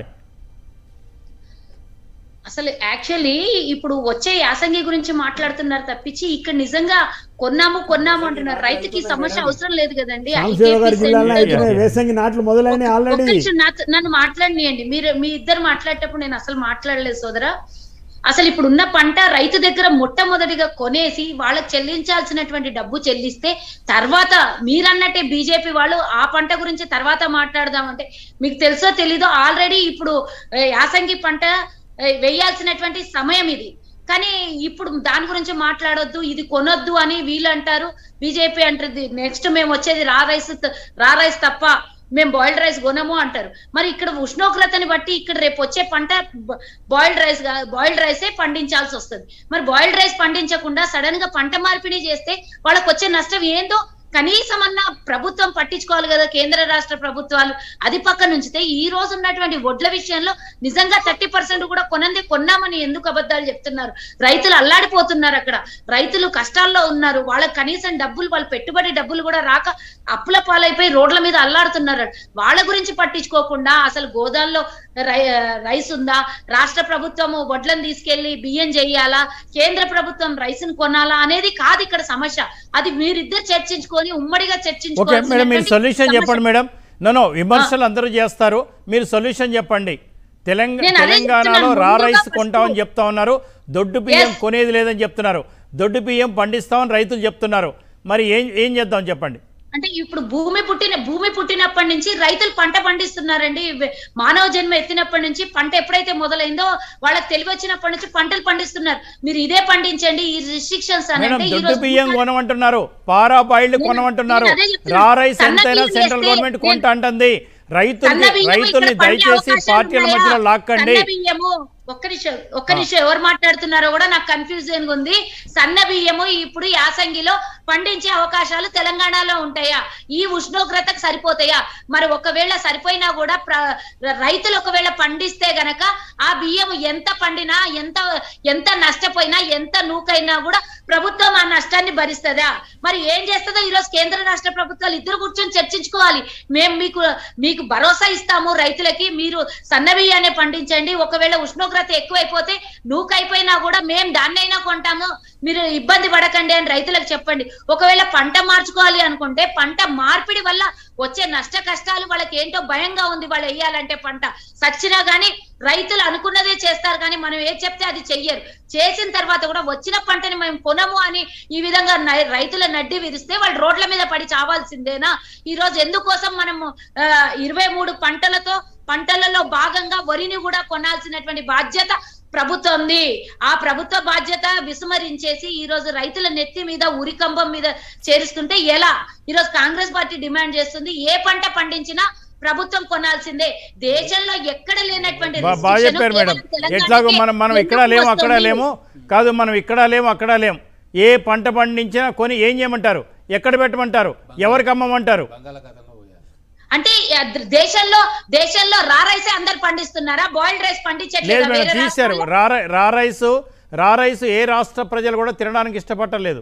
అసలు యాక్చువల్లీ ఇప్పుడు వచ్చే యాసంగి గురించి మాట్లాడుతున్నారు తప్పించి ఇక్కడ నిజంగా కొన్నాము కొన్నాము అంటున్నారు రైతుకి సమస్య అవసరం లేదు కదండి సాంబశివరావు గారి IKP జిల్లాలో సెంటర్- అయితేనే వేసంగి నాట్లు మొదలైన ఒక్క ఆల్రెడీ నిమిషం నాతో- నన్ను మాట్లాడనియండి మీరు మీ ఇద్దరు మాట్లాడేటప్పుడు నేను అసలు మాట్లాడలేదు సోదరా అసలు ఇప్పుడు ఉన్న పంట రైతు దగ్గర మొట్టమొదటిగా కొనేసి వాళ్ళకి చెల్లించాల్సినటువంటి డబ్బు చెల్లిస్తే తర్వాత మీరన్నట్టే బీజేపీ వాళ్ళు ఆ పంట గురించి తర్వాత మాట్లాడదామంటే మీకు తెలుసో తెలీదో ఆల్రెడీ ఇప్పుడు ఏ, యాసంగి పంట ఏ, వేయాల్సినటువంటి సమయం ఇది కానీ ఇప్పుడు దాని గురించి మాట్లాడొద్దు ఇది కొనొద్దు అని వీళ్ళు అంటారు బీజేపీ అంటుంది నెక్స్ట్ మేము వచ్చేది రా రైస్ త- రా రైస్ తప్ప మేము బాయిల్డ్ రైస్ కొనము అంటారు మరి ఇక్కడ ఉష్ణోగ్రతని బట్టి ఇక్కడ రేపు వచ్చే పంట బాయిల్డ్ రైస్ బాయిల్డ్ రైసే పండించాల్సి వస్తుంది మరి బాయిల్డ్ రైస్ పండించకుండా సడన్ గా పంట మార్పిడి చేస్తే వాళ్ళకి వచ్చే నష్టం ఏందో కనీసం అన్న ప్రభుత్వం పట్టించుకోవాలి కదా కేంద్ర రాష్ట్ర ప్రభుత్వాలు అది పక్కన ఉంచితే ఈ రోజు ఉన్నటువంటి వడ్ల విషయంలో నిజంగా థర్టీ పర్సెంట్ కూడా కొనంది కొన్నామని ఎందుకు అబద్ధాలు చెప్తున్నారు రైతులు అల్లాడిపోతున్నారు అక్కడ రైతులు కష్టాల్లో ఉన్నారు వాళ్ళకి కనీసం డబ్బులు వాళ్ళ పెట్టుబడి డబ్బులు కూడా రాక అప్పుల పాలైపోయి రోడ్ల మీద అల్లాడుతున్నారు వాళ్ళ గురించి పట్టించుకోకుండా అసలు గోదాల్లో రై రైస్ ఉందా రాష్ట్ర ప్రభుత్వం వడ్లను తీసుకెళ్లి బియ్యం చెయ్యాలా కేంద్ర ప్రభుత్వం రైస్ని కొనాలా అనేది కాదు ఇక్కడ సమస్య అది మీరిద్దరు చర్చించుకొని ఉమ్మడిగా ఓకే మేడం మీరు చర్చించుకోవాల్సినటువంటి సొల్యూషన్ సమస్య. చెప్పండి మేడం నో నో విమర్శలు అందరూ చేస్తారు మీరు సొల్యూషన్ చెప్పండి తెలంగాణ నేను అదే తెలంగాణలో చెప్తున్నాను. రా ముందుగా రైస్ first- కొంటామని చెప్తా ఉన్నారు దొడ్డు బియ్యం Yes. కొనేది లేదని చెప్తున్నారు దొడ్డు బియ్యం పండిస్తామని రైతులు చెప్తున్నారు మరి ఏం ఏం చేద్దాం చెప్పండి అంటే ఇప్పుడు భూమి పుట్టిన భూమి పుట్టినప్పటి నుంచి రైతులు పంట పండిస్తున్నారండి వె- మానవ జన్మ ఎత్తినప్పటి నుంచి పంట ఎప్పుడైతే మొదలైందో వాళ్ళకి తెలివి వచ్చినప్పటి నుంచి పంటలు పండిస్తున్నారు మీరు ఇదే పండించండి ఈ రిస్ట్రిక్షన్స్ అని మేడం అంటే ఈ దొడ్డు రోజు బియ్యం కొనమంటున్నారు పారా బాయిల్డ్ నేను- కొనమంటున్నారు నేను అదే చెప్తున్నా. రా రైస్ సన్న ఎంతైనా బియ్యం సెంట్రల్ వేస్తే గవర్నమెంట్ నేను- కొంట అంటుంది రైతుల్ని సన్న బియ్యము రైతుల్ని ఇక్కడ పండే దయచేసి అవకాశాలు పార్టీల ఉన్నాయా? మధ్యలో లాక్కండి సన్న బియ్యము ఒక్క నిమిషం ఒక్క నిమిషం ఎవరు మాట్లాడుతున్నారో కూడా నాకు కన్ఫ్యూజన్ ఉంది సన్న బియ్యము ఇప్పుడు యాసంగిలో పండించే అవకాశాలు తెలంగాణలో ఉంటాయా ఈ ఉష్ణోగ్రతకు సరిపోతాయా మరి ఒకవేళ సరిపోయినా కూడా ప్ర- రైతులు ఒకవేళ పండిస్తే గనక ఆ బియ్యం ఎంత పండినా ఎంత ఎంత నష్టపోయినా ఎంత నూకైనా కూడా ప్రభుత్వం ఆ నష్టాన్ని భరిస్తుందా మరి ఏం చేస్తుందో ఈ రోజు కేంద్ర రాష్ట్ర ప్రభుత్వాలు ఇద్దరు కూర్చొని చర్చించుకోవాలి మేము మీకు మీకు భరోసా ఇస్తాము రైతులకి మీరు సన్న బియ్యాన్ని పండించండి ఒకవేళ ఉష్ణోగ్రత ఎక్కువైపోతే నూకైపోయినా కూడా మేము దాన్నైనా కొంటాము మీరు ఇబ్బంది పడకండి అని రైతులకు చెప్పండి ఒకవేళ పంట మార్చుకోవాలి అనుకుంటే పంట మార్పిడి వల్ల వచ్చే నష్ట కష్టాలు వాళ్ళకి ఏంటో భయంగా ఉంది వాళ్ళు వేయాలంటే పంట సచ్చినా గానీ రైతులు అనుకున్నదే చేస్తారు కానీ మనం ఏ చెప్తే అది చెయ్యరు చేసిన తర్వాత కూడా వచ్చిన పంటని మేము కొనము అని ఈ విధంగా నై- రైతుల నడ్డి విరిస్తే వాళ్ళు రోడ్ల మీద పడి చావాల్సిందేనా ఈ రోజు ఎందుకోసం మనము ఆ, ఇరవై మూడు పంటలతో పంటలలో భాగంగా వరిని కూడా కొనాల్సినటువంటి బాధ్యత ప్రభుత్వంది ఆ ప్రభుత్వ బాధ్యత విస్మరించేసి ఈ రోజు రైతుల నెత్తి మీద ఉరికంబం మీద చేరుస్తుంటే ఎలా ఈ రోజు కాంగ్రెస్ పార్టీ డిమాండ్ చేస్తుంది ఏ పంట పండించినా ప్రభుత్వం కొనాల్సిందే దేశంలో ఎక్కడ లేనటువంటి బా- బాగా restriction చెప్పారు మేడం కేవలం తెలంగాణకే ఎట్లాగో మనం మనం ఇక్కడ ఎందుకు లేము అక్కడ వస్తుంది? లేము కాదు మనం ఇక్కడ లేము అక్కడ లేము ఏ పంట పండించినా కొని ఏం చేయమంటారు ఎక్కడ పెట్టమంటారు ఎవరికి అమ్మమంటారు బంగాళాఖాతంలో పోయాలి అంటే ఆ ద- దేశంలో దేశంలో రా రైసే అందరు పండిస్తున్నారా బాయిల్డ్ రైస్ లేదు పండించట్లేదా మేడం వేరే తీశారు రాష్ట్రాల్లో? రా రై- రా రైస్ రా రైస్ ఏ రాష్ట్ర ప్రజలు కూడా తినడానికి ఇష్టపడలేదు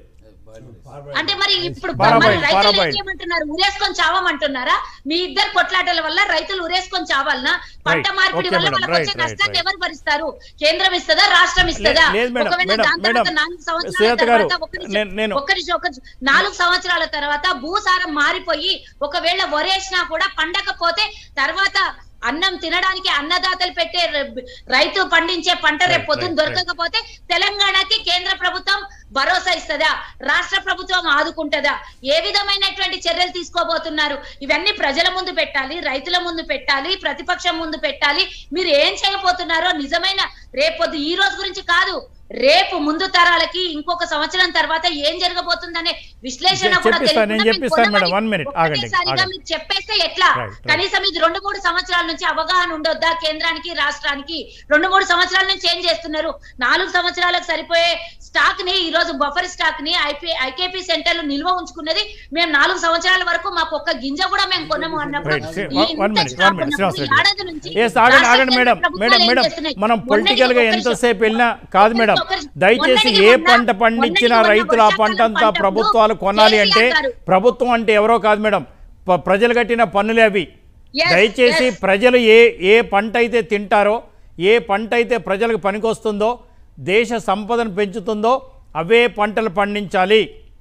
అంటే మరి ఇప్పుడు పారాబాయిల్, మరి రైతులు ఏం పారాబాయిల్. చేయమంటున్నారు ఉరేసుకొని చావమంటున్నారా మీ ఇద్దరు కొట్లాటల వల్ల రైతులు ఉరేసుకొని చావాలనా పంట Right. మార్పిడి Okay, వల్ల madam. వాళ్ళకి వచ్చే Right, right, నష్టాన్ని right. ఎవరు భరిస్తారు కేంద్రం ఇస్తుందా రాష్ట్రం ఇస్తుందా లేదు మేడం, ఒకవేళ మేడం, దాని తర్వాత మేడం. నాలుగు సంవత్సరాల సుజాత గారు, తర్వాత ఒక్క నిమిషం, నేను- నేను- ఒక్క నిమిషం, ఒక్క నిమిషం. నాలుగు సంవత్సరాల తర్వాత భూసారం మారిపోయి ఒకవేళ వరేసినా కూడా పండకపోతే తర్వాత అన్నం తినడానికి అన్నదాతలు పెట్టే ర- రైతు పండించే పంట రేపు Right, పొద్దున right, దొరకకపోతే తెలంగాణకి కేంద్ర ప్రభుత్వం భరోసా ఇస్తుందా రాష్ట్ర ప్రభుత్వం ఆదుకుంటుందా ఏ విధమైనటువంటి చర్యలు తీసుకోబోతున్నారు ఇవన్నీ ప్రజల ముందు పెట్టాలి రైతుల ముందు పెట్టాలి ప్రతిపక్షం ముందు పెట్టాలి మీరు ఏం చేయబోతున్నారో నిజమైన రేపొద్దు ఈ రోజు గురించి కాదు రేపు ముందు తరాలకి ఇంకొక సంవత్సరం తర్వాత ఏం జరగబోతుందనే విశ్లేషణ చె- కూడా చెప్పిస్తాను, నేను తెలియకుండా చెప్పిస్తాను మేము మేడం, one minute, ఆగండి, ఒక్కటేసారిగా ఆగండి. మీకు చెప్పేస్తే ఎట్లా Right, right. కనీసం ఇది రెండు మూడు సంవత్సరాల నుంచి అవగాహన ఉండొద్దా కేంద్రానికి రాష్ట్రానికి రెండు మూడు సంవత్సరాల నుంచి ఏం చేస్తున్నారు నాలుగు సంవత్సరాలకు సరిపోయే స్టాక్ ని ఈ రోజు బఫర్ స్టాక్ ని ఐపీ ఐకేపీ సెంటర్లు నిల్వ ఉంచుకున్నది మేము నాలుగు సంవత్సరాల వరకు మాకు ఒక్క గింజ కూడా మేము కొనము అన్నప్పుడు Right. See, ఈ one- one ఇంత minute, stock one minute, ఉన్నప్పుడు శ్రీనివాస్ రెడ్డి. ఏడాది నుంచి ఎస్ ఆగండి రాష్ట్ర ఆగండి కేంద్ర మేడం ప్రభుత్వాలు మేడం ఏం మేడం చేస్తున్నాయి? మనం మొన్నటికి పొలిటికల్ గా ఒక్క నిమిషం. ఎంతసేపు వెళ్ళినా కాదు మేడం ఒక్క నిమిషం. దయచేసి మొన్నటికి ఏ మొన్న- పంట పండించినా మొన్నటికి మొన్న రైతులు ఆ వర్షాకాలం పంటంతా పంటప్పుడు ప్రభుత్వాలు కొనాలి అంటే కేసీఆర్ గారు ప్రభుత్వం అంటే ఎవరో కాదు మేడం ప- ప్రజలు కట్టిన పన్నులే అవి Yes, దయచేసి yes. ప్రజలు ఏ ఏ పంట అయితే తింటారో ఏ పంట అయితే ప్రజలకు పనికొస్తుందో దేశ సంపదను పెంచుతుందో అవే పంటలు పండించాలి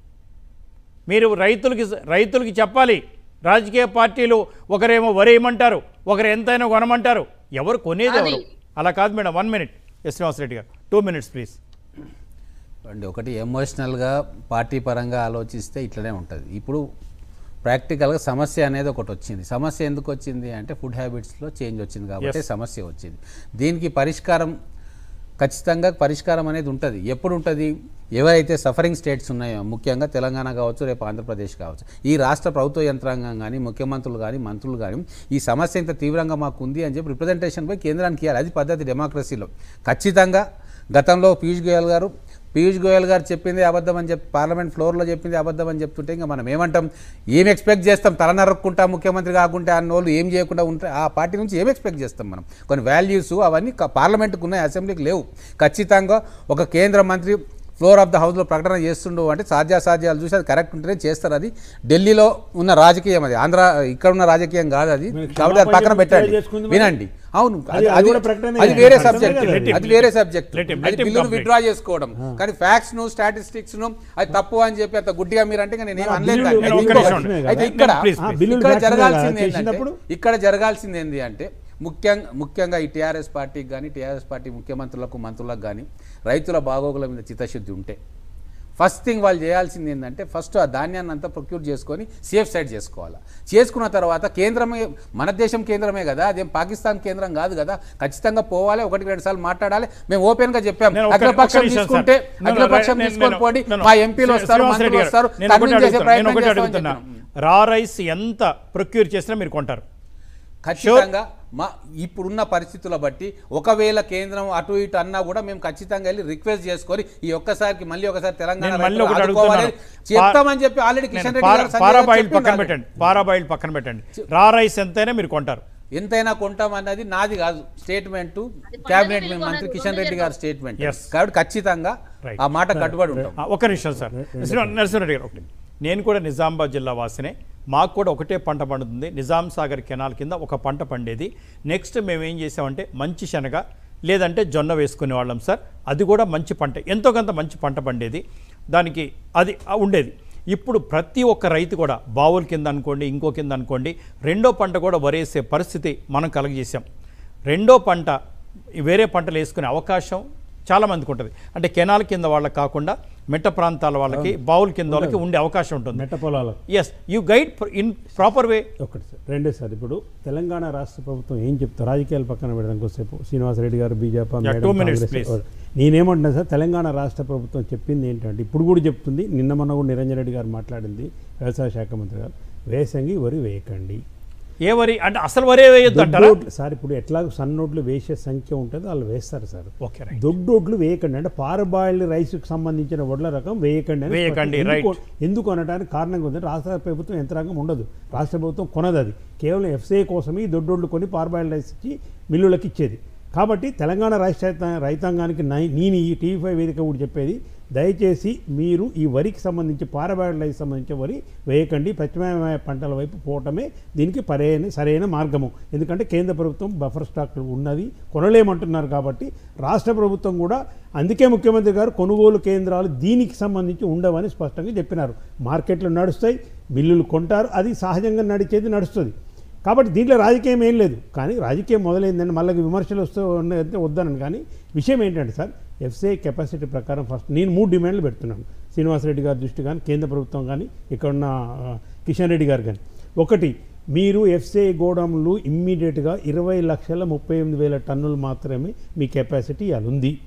మీరు రైతులకి రైతులకి చెప్పాలి రాజకీయ పార్టీలు ఒకరేమో వరేయమంటారు ఒకరు ఎంతైనా కొనమంటారు ఎవరు కొనేది ఎవరు అది- అలా కాదు madam one minute yes Srinivasareddy గారు టూ మినిట్స్ ప్లీజ్ అండి ఒకటి ఎమోషనల్గా పార్టీ పరంగా ఆలోచిస్తే ఇట్లనే ఉంటుంది ఇప్పుడు ప్రాక్టికల్గా సమస్య అనేది ఒకటి వచ్చింది సమస్య ఎందుకు వచ్చింది అంటే ఫుడ్ హ్యాబిట్స్లో చేంజ్ వచ్చింది కాబట్టి Yes. సమస్య వచ్చింది దీనికి పరిష్కారం ఖచ్చితంగా పరిష్కారం అనేది ఉంటుంది ఎప్పుడు ఉంటుంది ఎవరైతే సఫరింగ్ స్టేట్స్ ఉన్నాయో ముఖ్యంగా తెలంగాణ కావచ్చు రేపు ఆంధ్రప్రదేశ్ కావచ్చు ఈ రాష్ట్ర ప్రభుత్వ యంత్రాంగం కానీ ముఖ్యమంత్రులు కానీ మంత్రులు కానీ ఈ సమస్య ఇంత తీవ్రంగా మాకు ఉంది అని చెప్పి రిప్రజెంటేషన్ పోయి కేంద్రానికి ఇవ్వాలి అది పద్ధతి డెమోక్రసీలో ఖచ్చితంగా గతంలో పీయూష్ గోయల్ గారు పీయూష్ గోయల్ గారు చెప్పింది అబద్ధం అని చెప్పి పార్లమెంట్ ఫ్లోర్లో చెప్పింది అబద్ధం అని చెప్తుంటే ఇంకా మనం ఏమంటాం ఏం ఎక్స్పెక్ట్ చేస్తాం తల నరుక్కుంటా ముఖ్యమంత్రి కాకుంటే అన్న వాళ్ళు ఏం చేయకుండా ఉంటే ఆ పార్టీ నుంచి ఏం ఎక్స్పెక్ట్ చేస్తాం మనం కొన్ని వాల్యూస్ అవన్నీ క- పార్లమెంట్కి ఉన్నాయి అసెంబ్లీకి లేవు ఖచ్చితంగా ఒక కేంద్ర మంత్రి ఫ్లోర్ ఆఫ్ ద హౌస్లో ప్రకటన చేస్తుండు అంటే సాధ్యాసాధ్యాలు చూసి అది కరెక్ట్ ఉంటేనే చేస్తారు అది ఢిల్లీలో ఉన్న రాజకీయం అది ఆంధ్ర ఇక్కడ ఉన్న రాజకీయం కాదు అది మరి కాబట్టి అది పక్కన క్షమాపణ పెట్టండి చేసుకుంది మరి. వినండి అవును అది- అది అది అది కూడా ప్రకటనే అది వేరే కదా. సబ్జెక్ట్ Let him- అది వేరే సబ్జెక్ట్ let him- అది let him బిల్లును complete. విత్డ్రా చేసుకోవడం కానీ ఫ్యాక్ట్స్ ను స్టాటిస్టిక్స్ ను అది తప్పు అని చెప్పి అంత గుడ్డిగా మీరు అంటే నేను ఏం ఆ అనలేదు బిల్లులు- కానీ. నేను ఒక్క ఇంకొకటి. నిమిషం ఉండండి. అయితే నేను- ఇక్కడ please, ఆ please. బిల్లులు ఇక్కడ వ్యాఖ్యానం జరగాల్సింది కదా ఏంటంటే చేసినప్పుడు ఇక్కడ జరగాల్సింది ఏంటి అంటే ముఖ్యంగా ముఖ్యంగా ఈ టీఆర్ఎస్ పార్టీకి కానీ టీఆర్ఎస్ పార్టీ ముఖ్యమంత్రులకు మంత్రులకు కానీ రైతుల బాగోగుల మీద చిత్తశుద్ధి ఉంటే ఫస్ట్ థింగ్ వాళ్ళు చేయాల్సింది ఏంటంటే ఫస్ట్ ఆ ధాన్యాన్ని అంతా ప్రొక్యూర్ చేసుకొని సేఫ్ సైడ్ చేసుకోవాలి చేసుకున్న తర్వాత కేంద్రమే మన దేశం కేంద్రమే కదా అదేం పాకిస్తాన్ కేంద్రం కాదు కదా ఖచ్చితంగా పోవాలి ఒకటి రెండు సార్లు మాట్లాడాలి మేము ఓపెన్ గా చెప్పాం నేను ఒక్క- అఖిలపక్షం ఒక్క నిమిషం తీసుకుంటే సార్. నేను- అఖిలపక్షం నేను- తీసుకొని నేను- పోండి నేను- మా ఎంపీలు వస్తారు శ్రీనివాస్ మంత్రులు రెడ్డి గారు, వస్తారు నేను ఒకటి కన్విన్స్ చేసే అడుగుతున్నా, నేను ప్రయత్నం ఒకటి చేస్తామని అడుగుతున్నా చెప్పినాం. రా రైస్ ఎంత ప్రొక్యూర్ చేసినా మీరు కొంటారు ఖచ్చితంగా మా ఇప్పుడున్న పరిస్థితుల బట్టి ఒకవేళ కేంద్రం అటు ఇటు అన్నా కూడా మేము ఖచ్చితంగా వెళ్ళి రిక్వెస్ట్ చేసుకొని ఈ ఒక్కసారికి మళ్ళీ ఒకసారి తెలంగాణ నేను మళ్ళీ రైతులు ఒకటి ఆదుకోవాలి. అడుగుతున్నాను చెప్తామని చెప్పి ఆల్రెడీ నేను కిషన్ రెడ్డి పారా- గారు సంజయ్ గారు పారాబాయిల్ చెప్పిండ్రు పక్కన already. పెట్టండి పారాబాయిల్ పక్కన పెట్టండి రా రైస్ ఎంతైనా మీరు కొంటారు ఎంతైనా కొంటాం అన్నది నాది కాదు స్టేట్మెంట్ అది కేబినెట్ పండుగ మంత్రి కొనదు, కిషన్ రెడ్డి రెండు గారి స్టేట్మెంట్ Yes. కాబట్టి ఖచ్చితంగా Right. ఆ మాట కట్టుబడి ఉంటాం ఆ, ఒక్క నిమిషం సార్ శ్రీ- నరసింహారెడ్డి గారు ఒకటి నేను కూడా నిజామాబాద్ జిల్లా వాసినే మాకు కూడా ఒకటే పంట పండుతుంది నిజాం సాగర్ కెనాల్ కింద ఒక పంట పండేది నెక్స్ట్ మేము ఏం చేసామంటే మంచి శనగ లేదంటే జొన్న వేసుకునే వాళ్ళం సార్ అది కూడా మంచి పంట ఎంతో కొంత మంచి పంట పండేది దానికి అది ఆ, ఉండేది ఇప్పుడు ప్రతి ఒక్క రైతు కూడా బావుల కింద అనుకోండి ఇంకో కింద అనుకోండి రెండో పంట కూడా వరేసే పరిస్థితి మనం కలగజేసాం రెండో పంట ఈ వేరే పంటలు వేసుకునే అవకాశం చాలా మందికి ఉంటుంది అంటే కెనాల్ కింద వాళ్ళకి కాకుండా మెట్ట ప్రాంతాల వాళ్ళకి బావుల కింద వాళ్ళకి ఉండే అవకాశం ఉంటుంది మెట్ట పొలాలకు yes you guide in proper way ఒకటి సార్ రెండే సార్ ఇప్పుడు తెలంగాణ రాష్ట్ర ప్రభుత్వం ఏం చెప్తారు రాజకీయాల పక్కన పెడదాం కొద్దిసేపు శ్రీనివాసరెడ్డి గారు BJP Yeah, two minutes, please. నేనేమంటున్నా సార్ తెలంగాణ రాష్ట్ర ప్రభుత్వం చెప్పింది ఏంటంటే ఇప్పుడు కూడా చెప్తుంది నిన్న మొన్న కూడా నిరంజన్ రెడ్డి గారు మాట్లాడింది వ్యవసాయ శాఖ మంత్రి గారు వేసంగి వరి వేయకండి ఏ వరి అంటే అసలు వరే వేయొద్దు అంటారా దొడ్డోట్లు సార్ ఇప్పుడు ఎట్లాగో సన్నోట్లు వేసే సంఖ్య ఉంటుంది వాళ్ళు వేస్తారు సార్ ఓకే రైట్ దొడ్డోట్లు వేయకండి అంటే పారబాయిల్డ్ రైస్కి సంబంధించిన వడ్ల రకం వేయకండి అని వేయకండి, స్పష్టం. right. ఎందుకు- ఎందుకు అనడానికి కారణంగా ఉంది రాష్ట్ర ప్రభుత్వం యంత్రాంగం ఉండదు రాష్ట్ర ప్రభుత్వం కొనదు అది కేవలం ఎఫ్సీఐ కోసమే ఈ దొడ్డోళ్ళు కొని పారబాయిల్డ్ రైస్ ఇచ్చి మిల్లులకు ఇచ్చేది కాబట్టి తెలంగాణ రాష్ట్ర రైతా- రైతాంగానికి నై- నేను ఈ టీవీ ఫైవ్ వేదిక కూడా చెప్పేది దయచేసి మీరు ఈ వరికి సంబంధించి పారబాయిల్డ్ రైస్ సంబంధించిన వరి వేయకండి ప్రత్యామ్నాయ పంటల వైపు పోవటమే దీనికి పరైన సరైన మార్గము ఎందుకంటే కేంద్ర ప్రభుత్వం బఫర్ స్టాక్ ఉన్నది కొనలేమంటున్నారు కాబట్టి రాష్ట్ర ప్రభుత్వం కూడా అందుకే ముఖ్యమంత్రి గారు కొనుగోలు కేంద్రాలు దీనికి సంబంధించి ఉండవని స్పష్టంగా చెప్పినారు మార్కెట్లు నడుస్తాయి బిల్లులు కొంటారు అది సహజంగా నడిచేది నడుస్తుంది కాబట్టి దీంట్లో రాజకీయం ఏం లేదు కానీ రాజకీయం మొదలైందని మళ్ళీ విమర్శలు వస్తూ ఉన్నదంటే వద్దనని కానీ విషయం ఏంటంటే సార్ ఎఫ్సీఐ కెపాసిటీ ప్రకారం ఫస్ట్ నేను మూడు డిమాండ్లు పెడుతున్నాను శ్రీనివాసరెడ్డి గారి దృష్టి కానీ కేంద్ర ప్రభుత్వం కానీ ఇక్కడ ఉన్న ఆ, కిషన్ రెడ్డి గారు కానీ ఒకటి మీరు ఎఫ్సీఐ గోడౌన్లు ఇమ్మీడియట్గా ఇరవై లక్షల ముప్పై ఎనిమిది వేల టన్నులు మాత్రమే మీ కెపాసిటీ అది ఉంది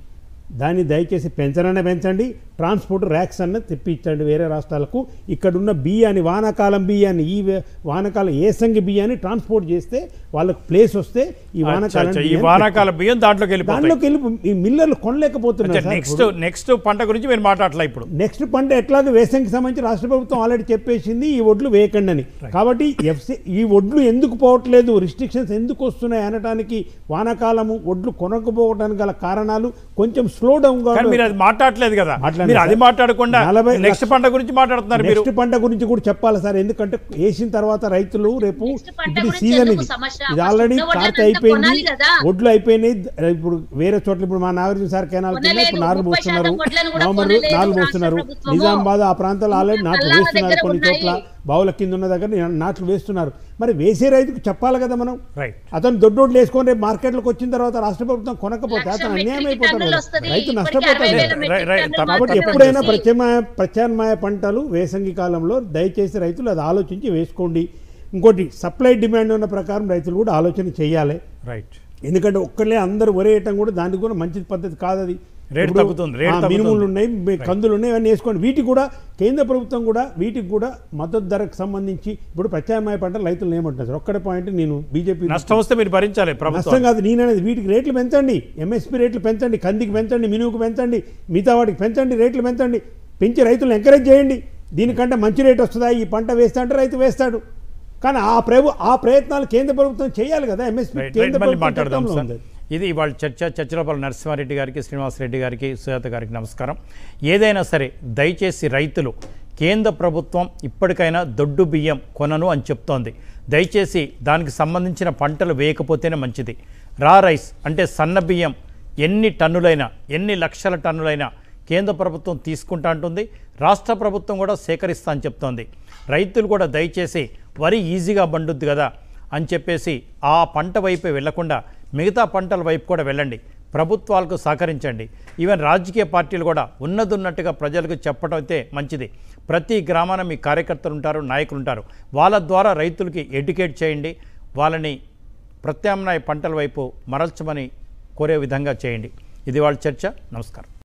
దాన్ని దయచేసి పెంచననే పెంచండి ట్రాన్స్పోర్ట్ ర్యాక్స్ అన్న తెప్పించండి వేరే రాష్ట్రాలకు ఇక్కడున్న బియ్యాన్ని వానాకాలం బియ్యాన్ని ఈ వే- వానాకాలం ఏసంగి బియ్యాన్ని ట్రాన్స్పోర్ట్ చేస్తే వాళ్ళకు ప్లేస్ వస్తే ఈ అచ్చా, వానాకాలం అచ్చా. ఈ బియ్యాన్ని వానాకాల బియ్యం దాంట్లోకి వెళ్ళిపోతాయి దాంట్లోకి వెళ్ళి ఈ మిల్లర్లు కొనలేకపోతున్నారు సార్ నెక్స్ట్ నెక్స్ట్ పంట గురించి మీరు మాట్లాడలే ఇప్పుడు నెక్స్ట్ పంట ఎట్లాగో వేసంగికి సంబంధించి రాష్ట్ర ప్రభుత్వం ఆల్రెడీ చెప్పేసింది ఈ ఒడ్లు వేయకండి అని కాబట్టి ఎఫ్సి ఈ ఒడ్లు ఎందుకు పోవట్లేదు రిస్ట్రిక్షన్స్ ఎందుకు వస్తున్నాయి అనడానికి వానాకాలము ఒడ్లు కొనకపోవడానికి గల కారణాలు కొంచెం స్లో డౌన్ కానీ మీరు అది మాట్లాడలేదు కదా మాట్లాడలేదు మీరు అది సార్. మాట్లాడకుండా నలభై నెక్స్ట్ లక్ష- పంట గురించి మాట్లాడుతున్నారు మీరు నెక్స్ట్ పంట గురించి కూడా చెప్పాలి సార్ ఎందుకంటే వేసిన తర్వాత రైతులు రేపు Next పంట ఇప్పుడు గురించి సీజన్ ఎందుకు ఇది సమస్య? ఇది ఫస్ట్ ఆల్రెడీ ఉన్న వడ్లను కార్త అంతా అయిపోయింది కొనాలి కదా. ఒడ్లు అయిపోయినాయి ఇప్పుడు వేరే చోట్ల ఇప్పుడు మా నాగార్జున సార్ కెనాల్ కింద కొనలేదు. ఇప్పుడు నాలుగు ముప్పై పోస్తున్నారు శాతం వడ్లను కూడా నవంబర్ కొనలేదు నాలుగు రాష్ట్ర పోస్తున్నారు ప్రభుత్వము. నిజామాబాద్ ఆ ప్రాంతాల్లో ఆల్రెడీ నాట్లు కల్లాల వేస్తున్నారు దగ్గర కొన్ని చోట్ల ఉన్నాయి. బావుల కింద ఉన్న దగ్గర నాట్లు వేస్తున్నారు మరి వేసే రైతుకు చెప్పాలి కదా మనం రైట్ అతను దొడ్డోడ్లు వేసుకొని రేపు మార్కెట్లోకి వచ్చిన తర్వాత రాష్ట్ర ప్రభుత్వం కొనకపోతే లక్ష అతను అన్యాయం మెట్రిక్ అయిపోతాడు టన్నులు కదా. వస్తది. రైతు ఇప్పటికి నష్టపోతాడు అరవై వేల కదా. రై- మెట్రిక్ రై- టన్నులు కాబట్టి కాబట్టి మాత్రమే ఎప్పుడైనా వచ్చాయి. ప్రత్యామ్నాయ ప్రత్యామ్నాయ పంటలు వేసంగి కాలంలో దయచేసి రైతులు అది ఆలోచించి వేసుకోండి ఇంకోటి సప్లై డిమాండ్ ఉన్న ప్రకారం రైతులు కూడా ఆలోచన చేయాలి రైట్ ఎందుకంటే ఒక్కళ్ళే అందరూ వరేయటం కూడా దానికి కూడా మంచి పద్ధతి కాదు అది రేటు ఇప్పుడు, తగ్గుతుంది, రేటు ఆ, తగ్గుతుంది. మినుములు ఉన్నాయి బె- కందులు ఉన్నాయి ఇవన్నీ వేసుకోండి వీటికి కూడా కేంద్ర ప్రభుత్వం కూడా వీటికి కూడా మద్దతు ధరకు సంబంధించి ఇప్పుడు ప్రత్యామ్నాయ పంటలు రైతులు ఏమంటున్నారు సార్ ఒక్కడే పాయింట్ నేను బీజేపీ నష్టం వస్తే మీరు భరించాలి నష్టం ప్రభుత్వం కాదు నేననేది వీటికి రేట్లు పెంచండి ఎంఎస్పి రేట్లు పెంచండి కందికి పెంచండి మినువుకు పెంచండి మిగతా వాటికి పెంచండి రేట్లు పెంచండి పెంచి రైతులను ఎంకరేజ్ చేయండి దీనికంటే మంచి రేట్ వస్తుందా ఈ పంట వేస్తా అంటే రైతు వేస్తాడు కానీ ఆ ప్రభు ఆ ప్రయత్నాలు కేంద్ర ప్రభుత్వం చేయాలి కదా ఎంఎస్పి రైట్ రైట్ కేంద్ర మళ్ళీ ప్రభుత్వం మాట్లాడదాం చట్టంలో సార్ ఉంది. ఇది ఇవాళ చర్చ చర్చలో పలు నరసింహారెడ్డి గారికి శ్రీనివాసరెడ్డి గారికి సుజాత గారికి నమస్కారం ఏదైనా సరే దయచేసి రైతులు కేంద్ర ప్రభుత్వం ఇప్పటికైనా దొడ్డు బియ్యం కొనను అని చెప్తోంది దయచేసి దానికి సంబంధించిన పంటలు వేయకపోతేనే మంచిది రా రైస్ అంటే సన్న బియ్యం ఎన్ని టన్నులైనా ఎన్ని లక్షల టన్నులైనా కేంద్ర ప్రభుత్వం తీసుకుంటా అంటుంది రాష్ట్ర ప్రభుత్వం కూడా సేకరిస్తా అని చెప్తోంది రైతులు కూడా దయచేసి వరి ఈజీగా బండుద్ది కదా అని చెప్పేసి ఆ పంట వైపే వెళ్లకుండా మిగతా పంటల వైపు కూడా వెళ్ళండి ప్రభుత్వాలకు సహకరించండి ఈవెన్ రాజకీయ పార్టీలు కూడా ఉన్నదున్నట్టుగా ప్రజలకు చెప్పడం అయితే మంచిది ప్రతి గ్రామాన మీ కార్యకర్తలు ఉంటారు నాయకులు ఉంటారు వాళ్ళ ద్వారా రైతులకి ఎడ్యుకేట్ చేయండి వాళ్ళని ప్రత్యామ్నాయ పంటల వైపు మరల్చమని కోరే విధంగా చేయండి ఇది వాళ్ళ చర్చ నమస్కారం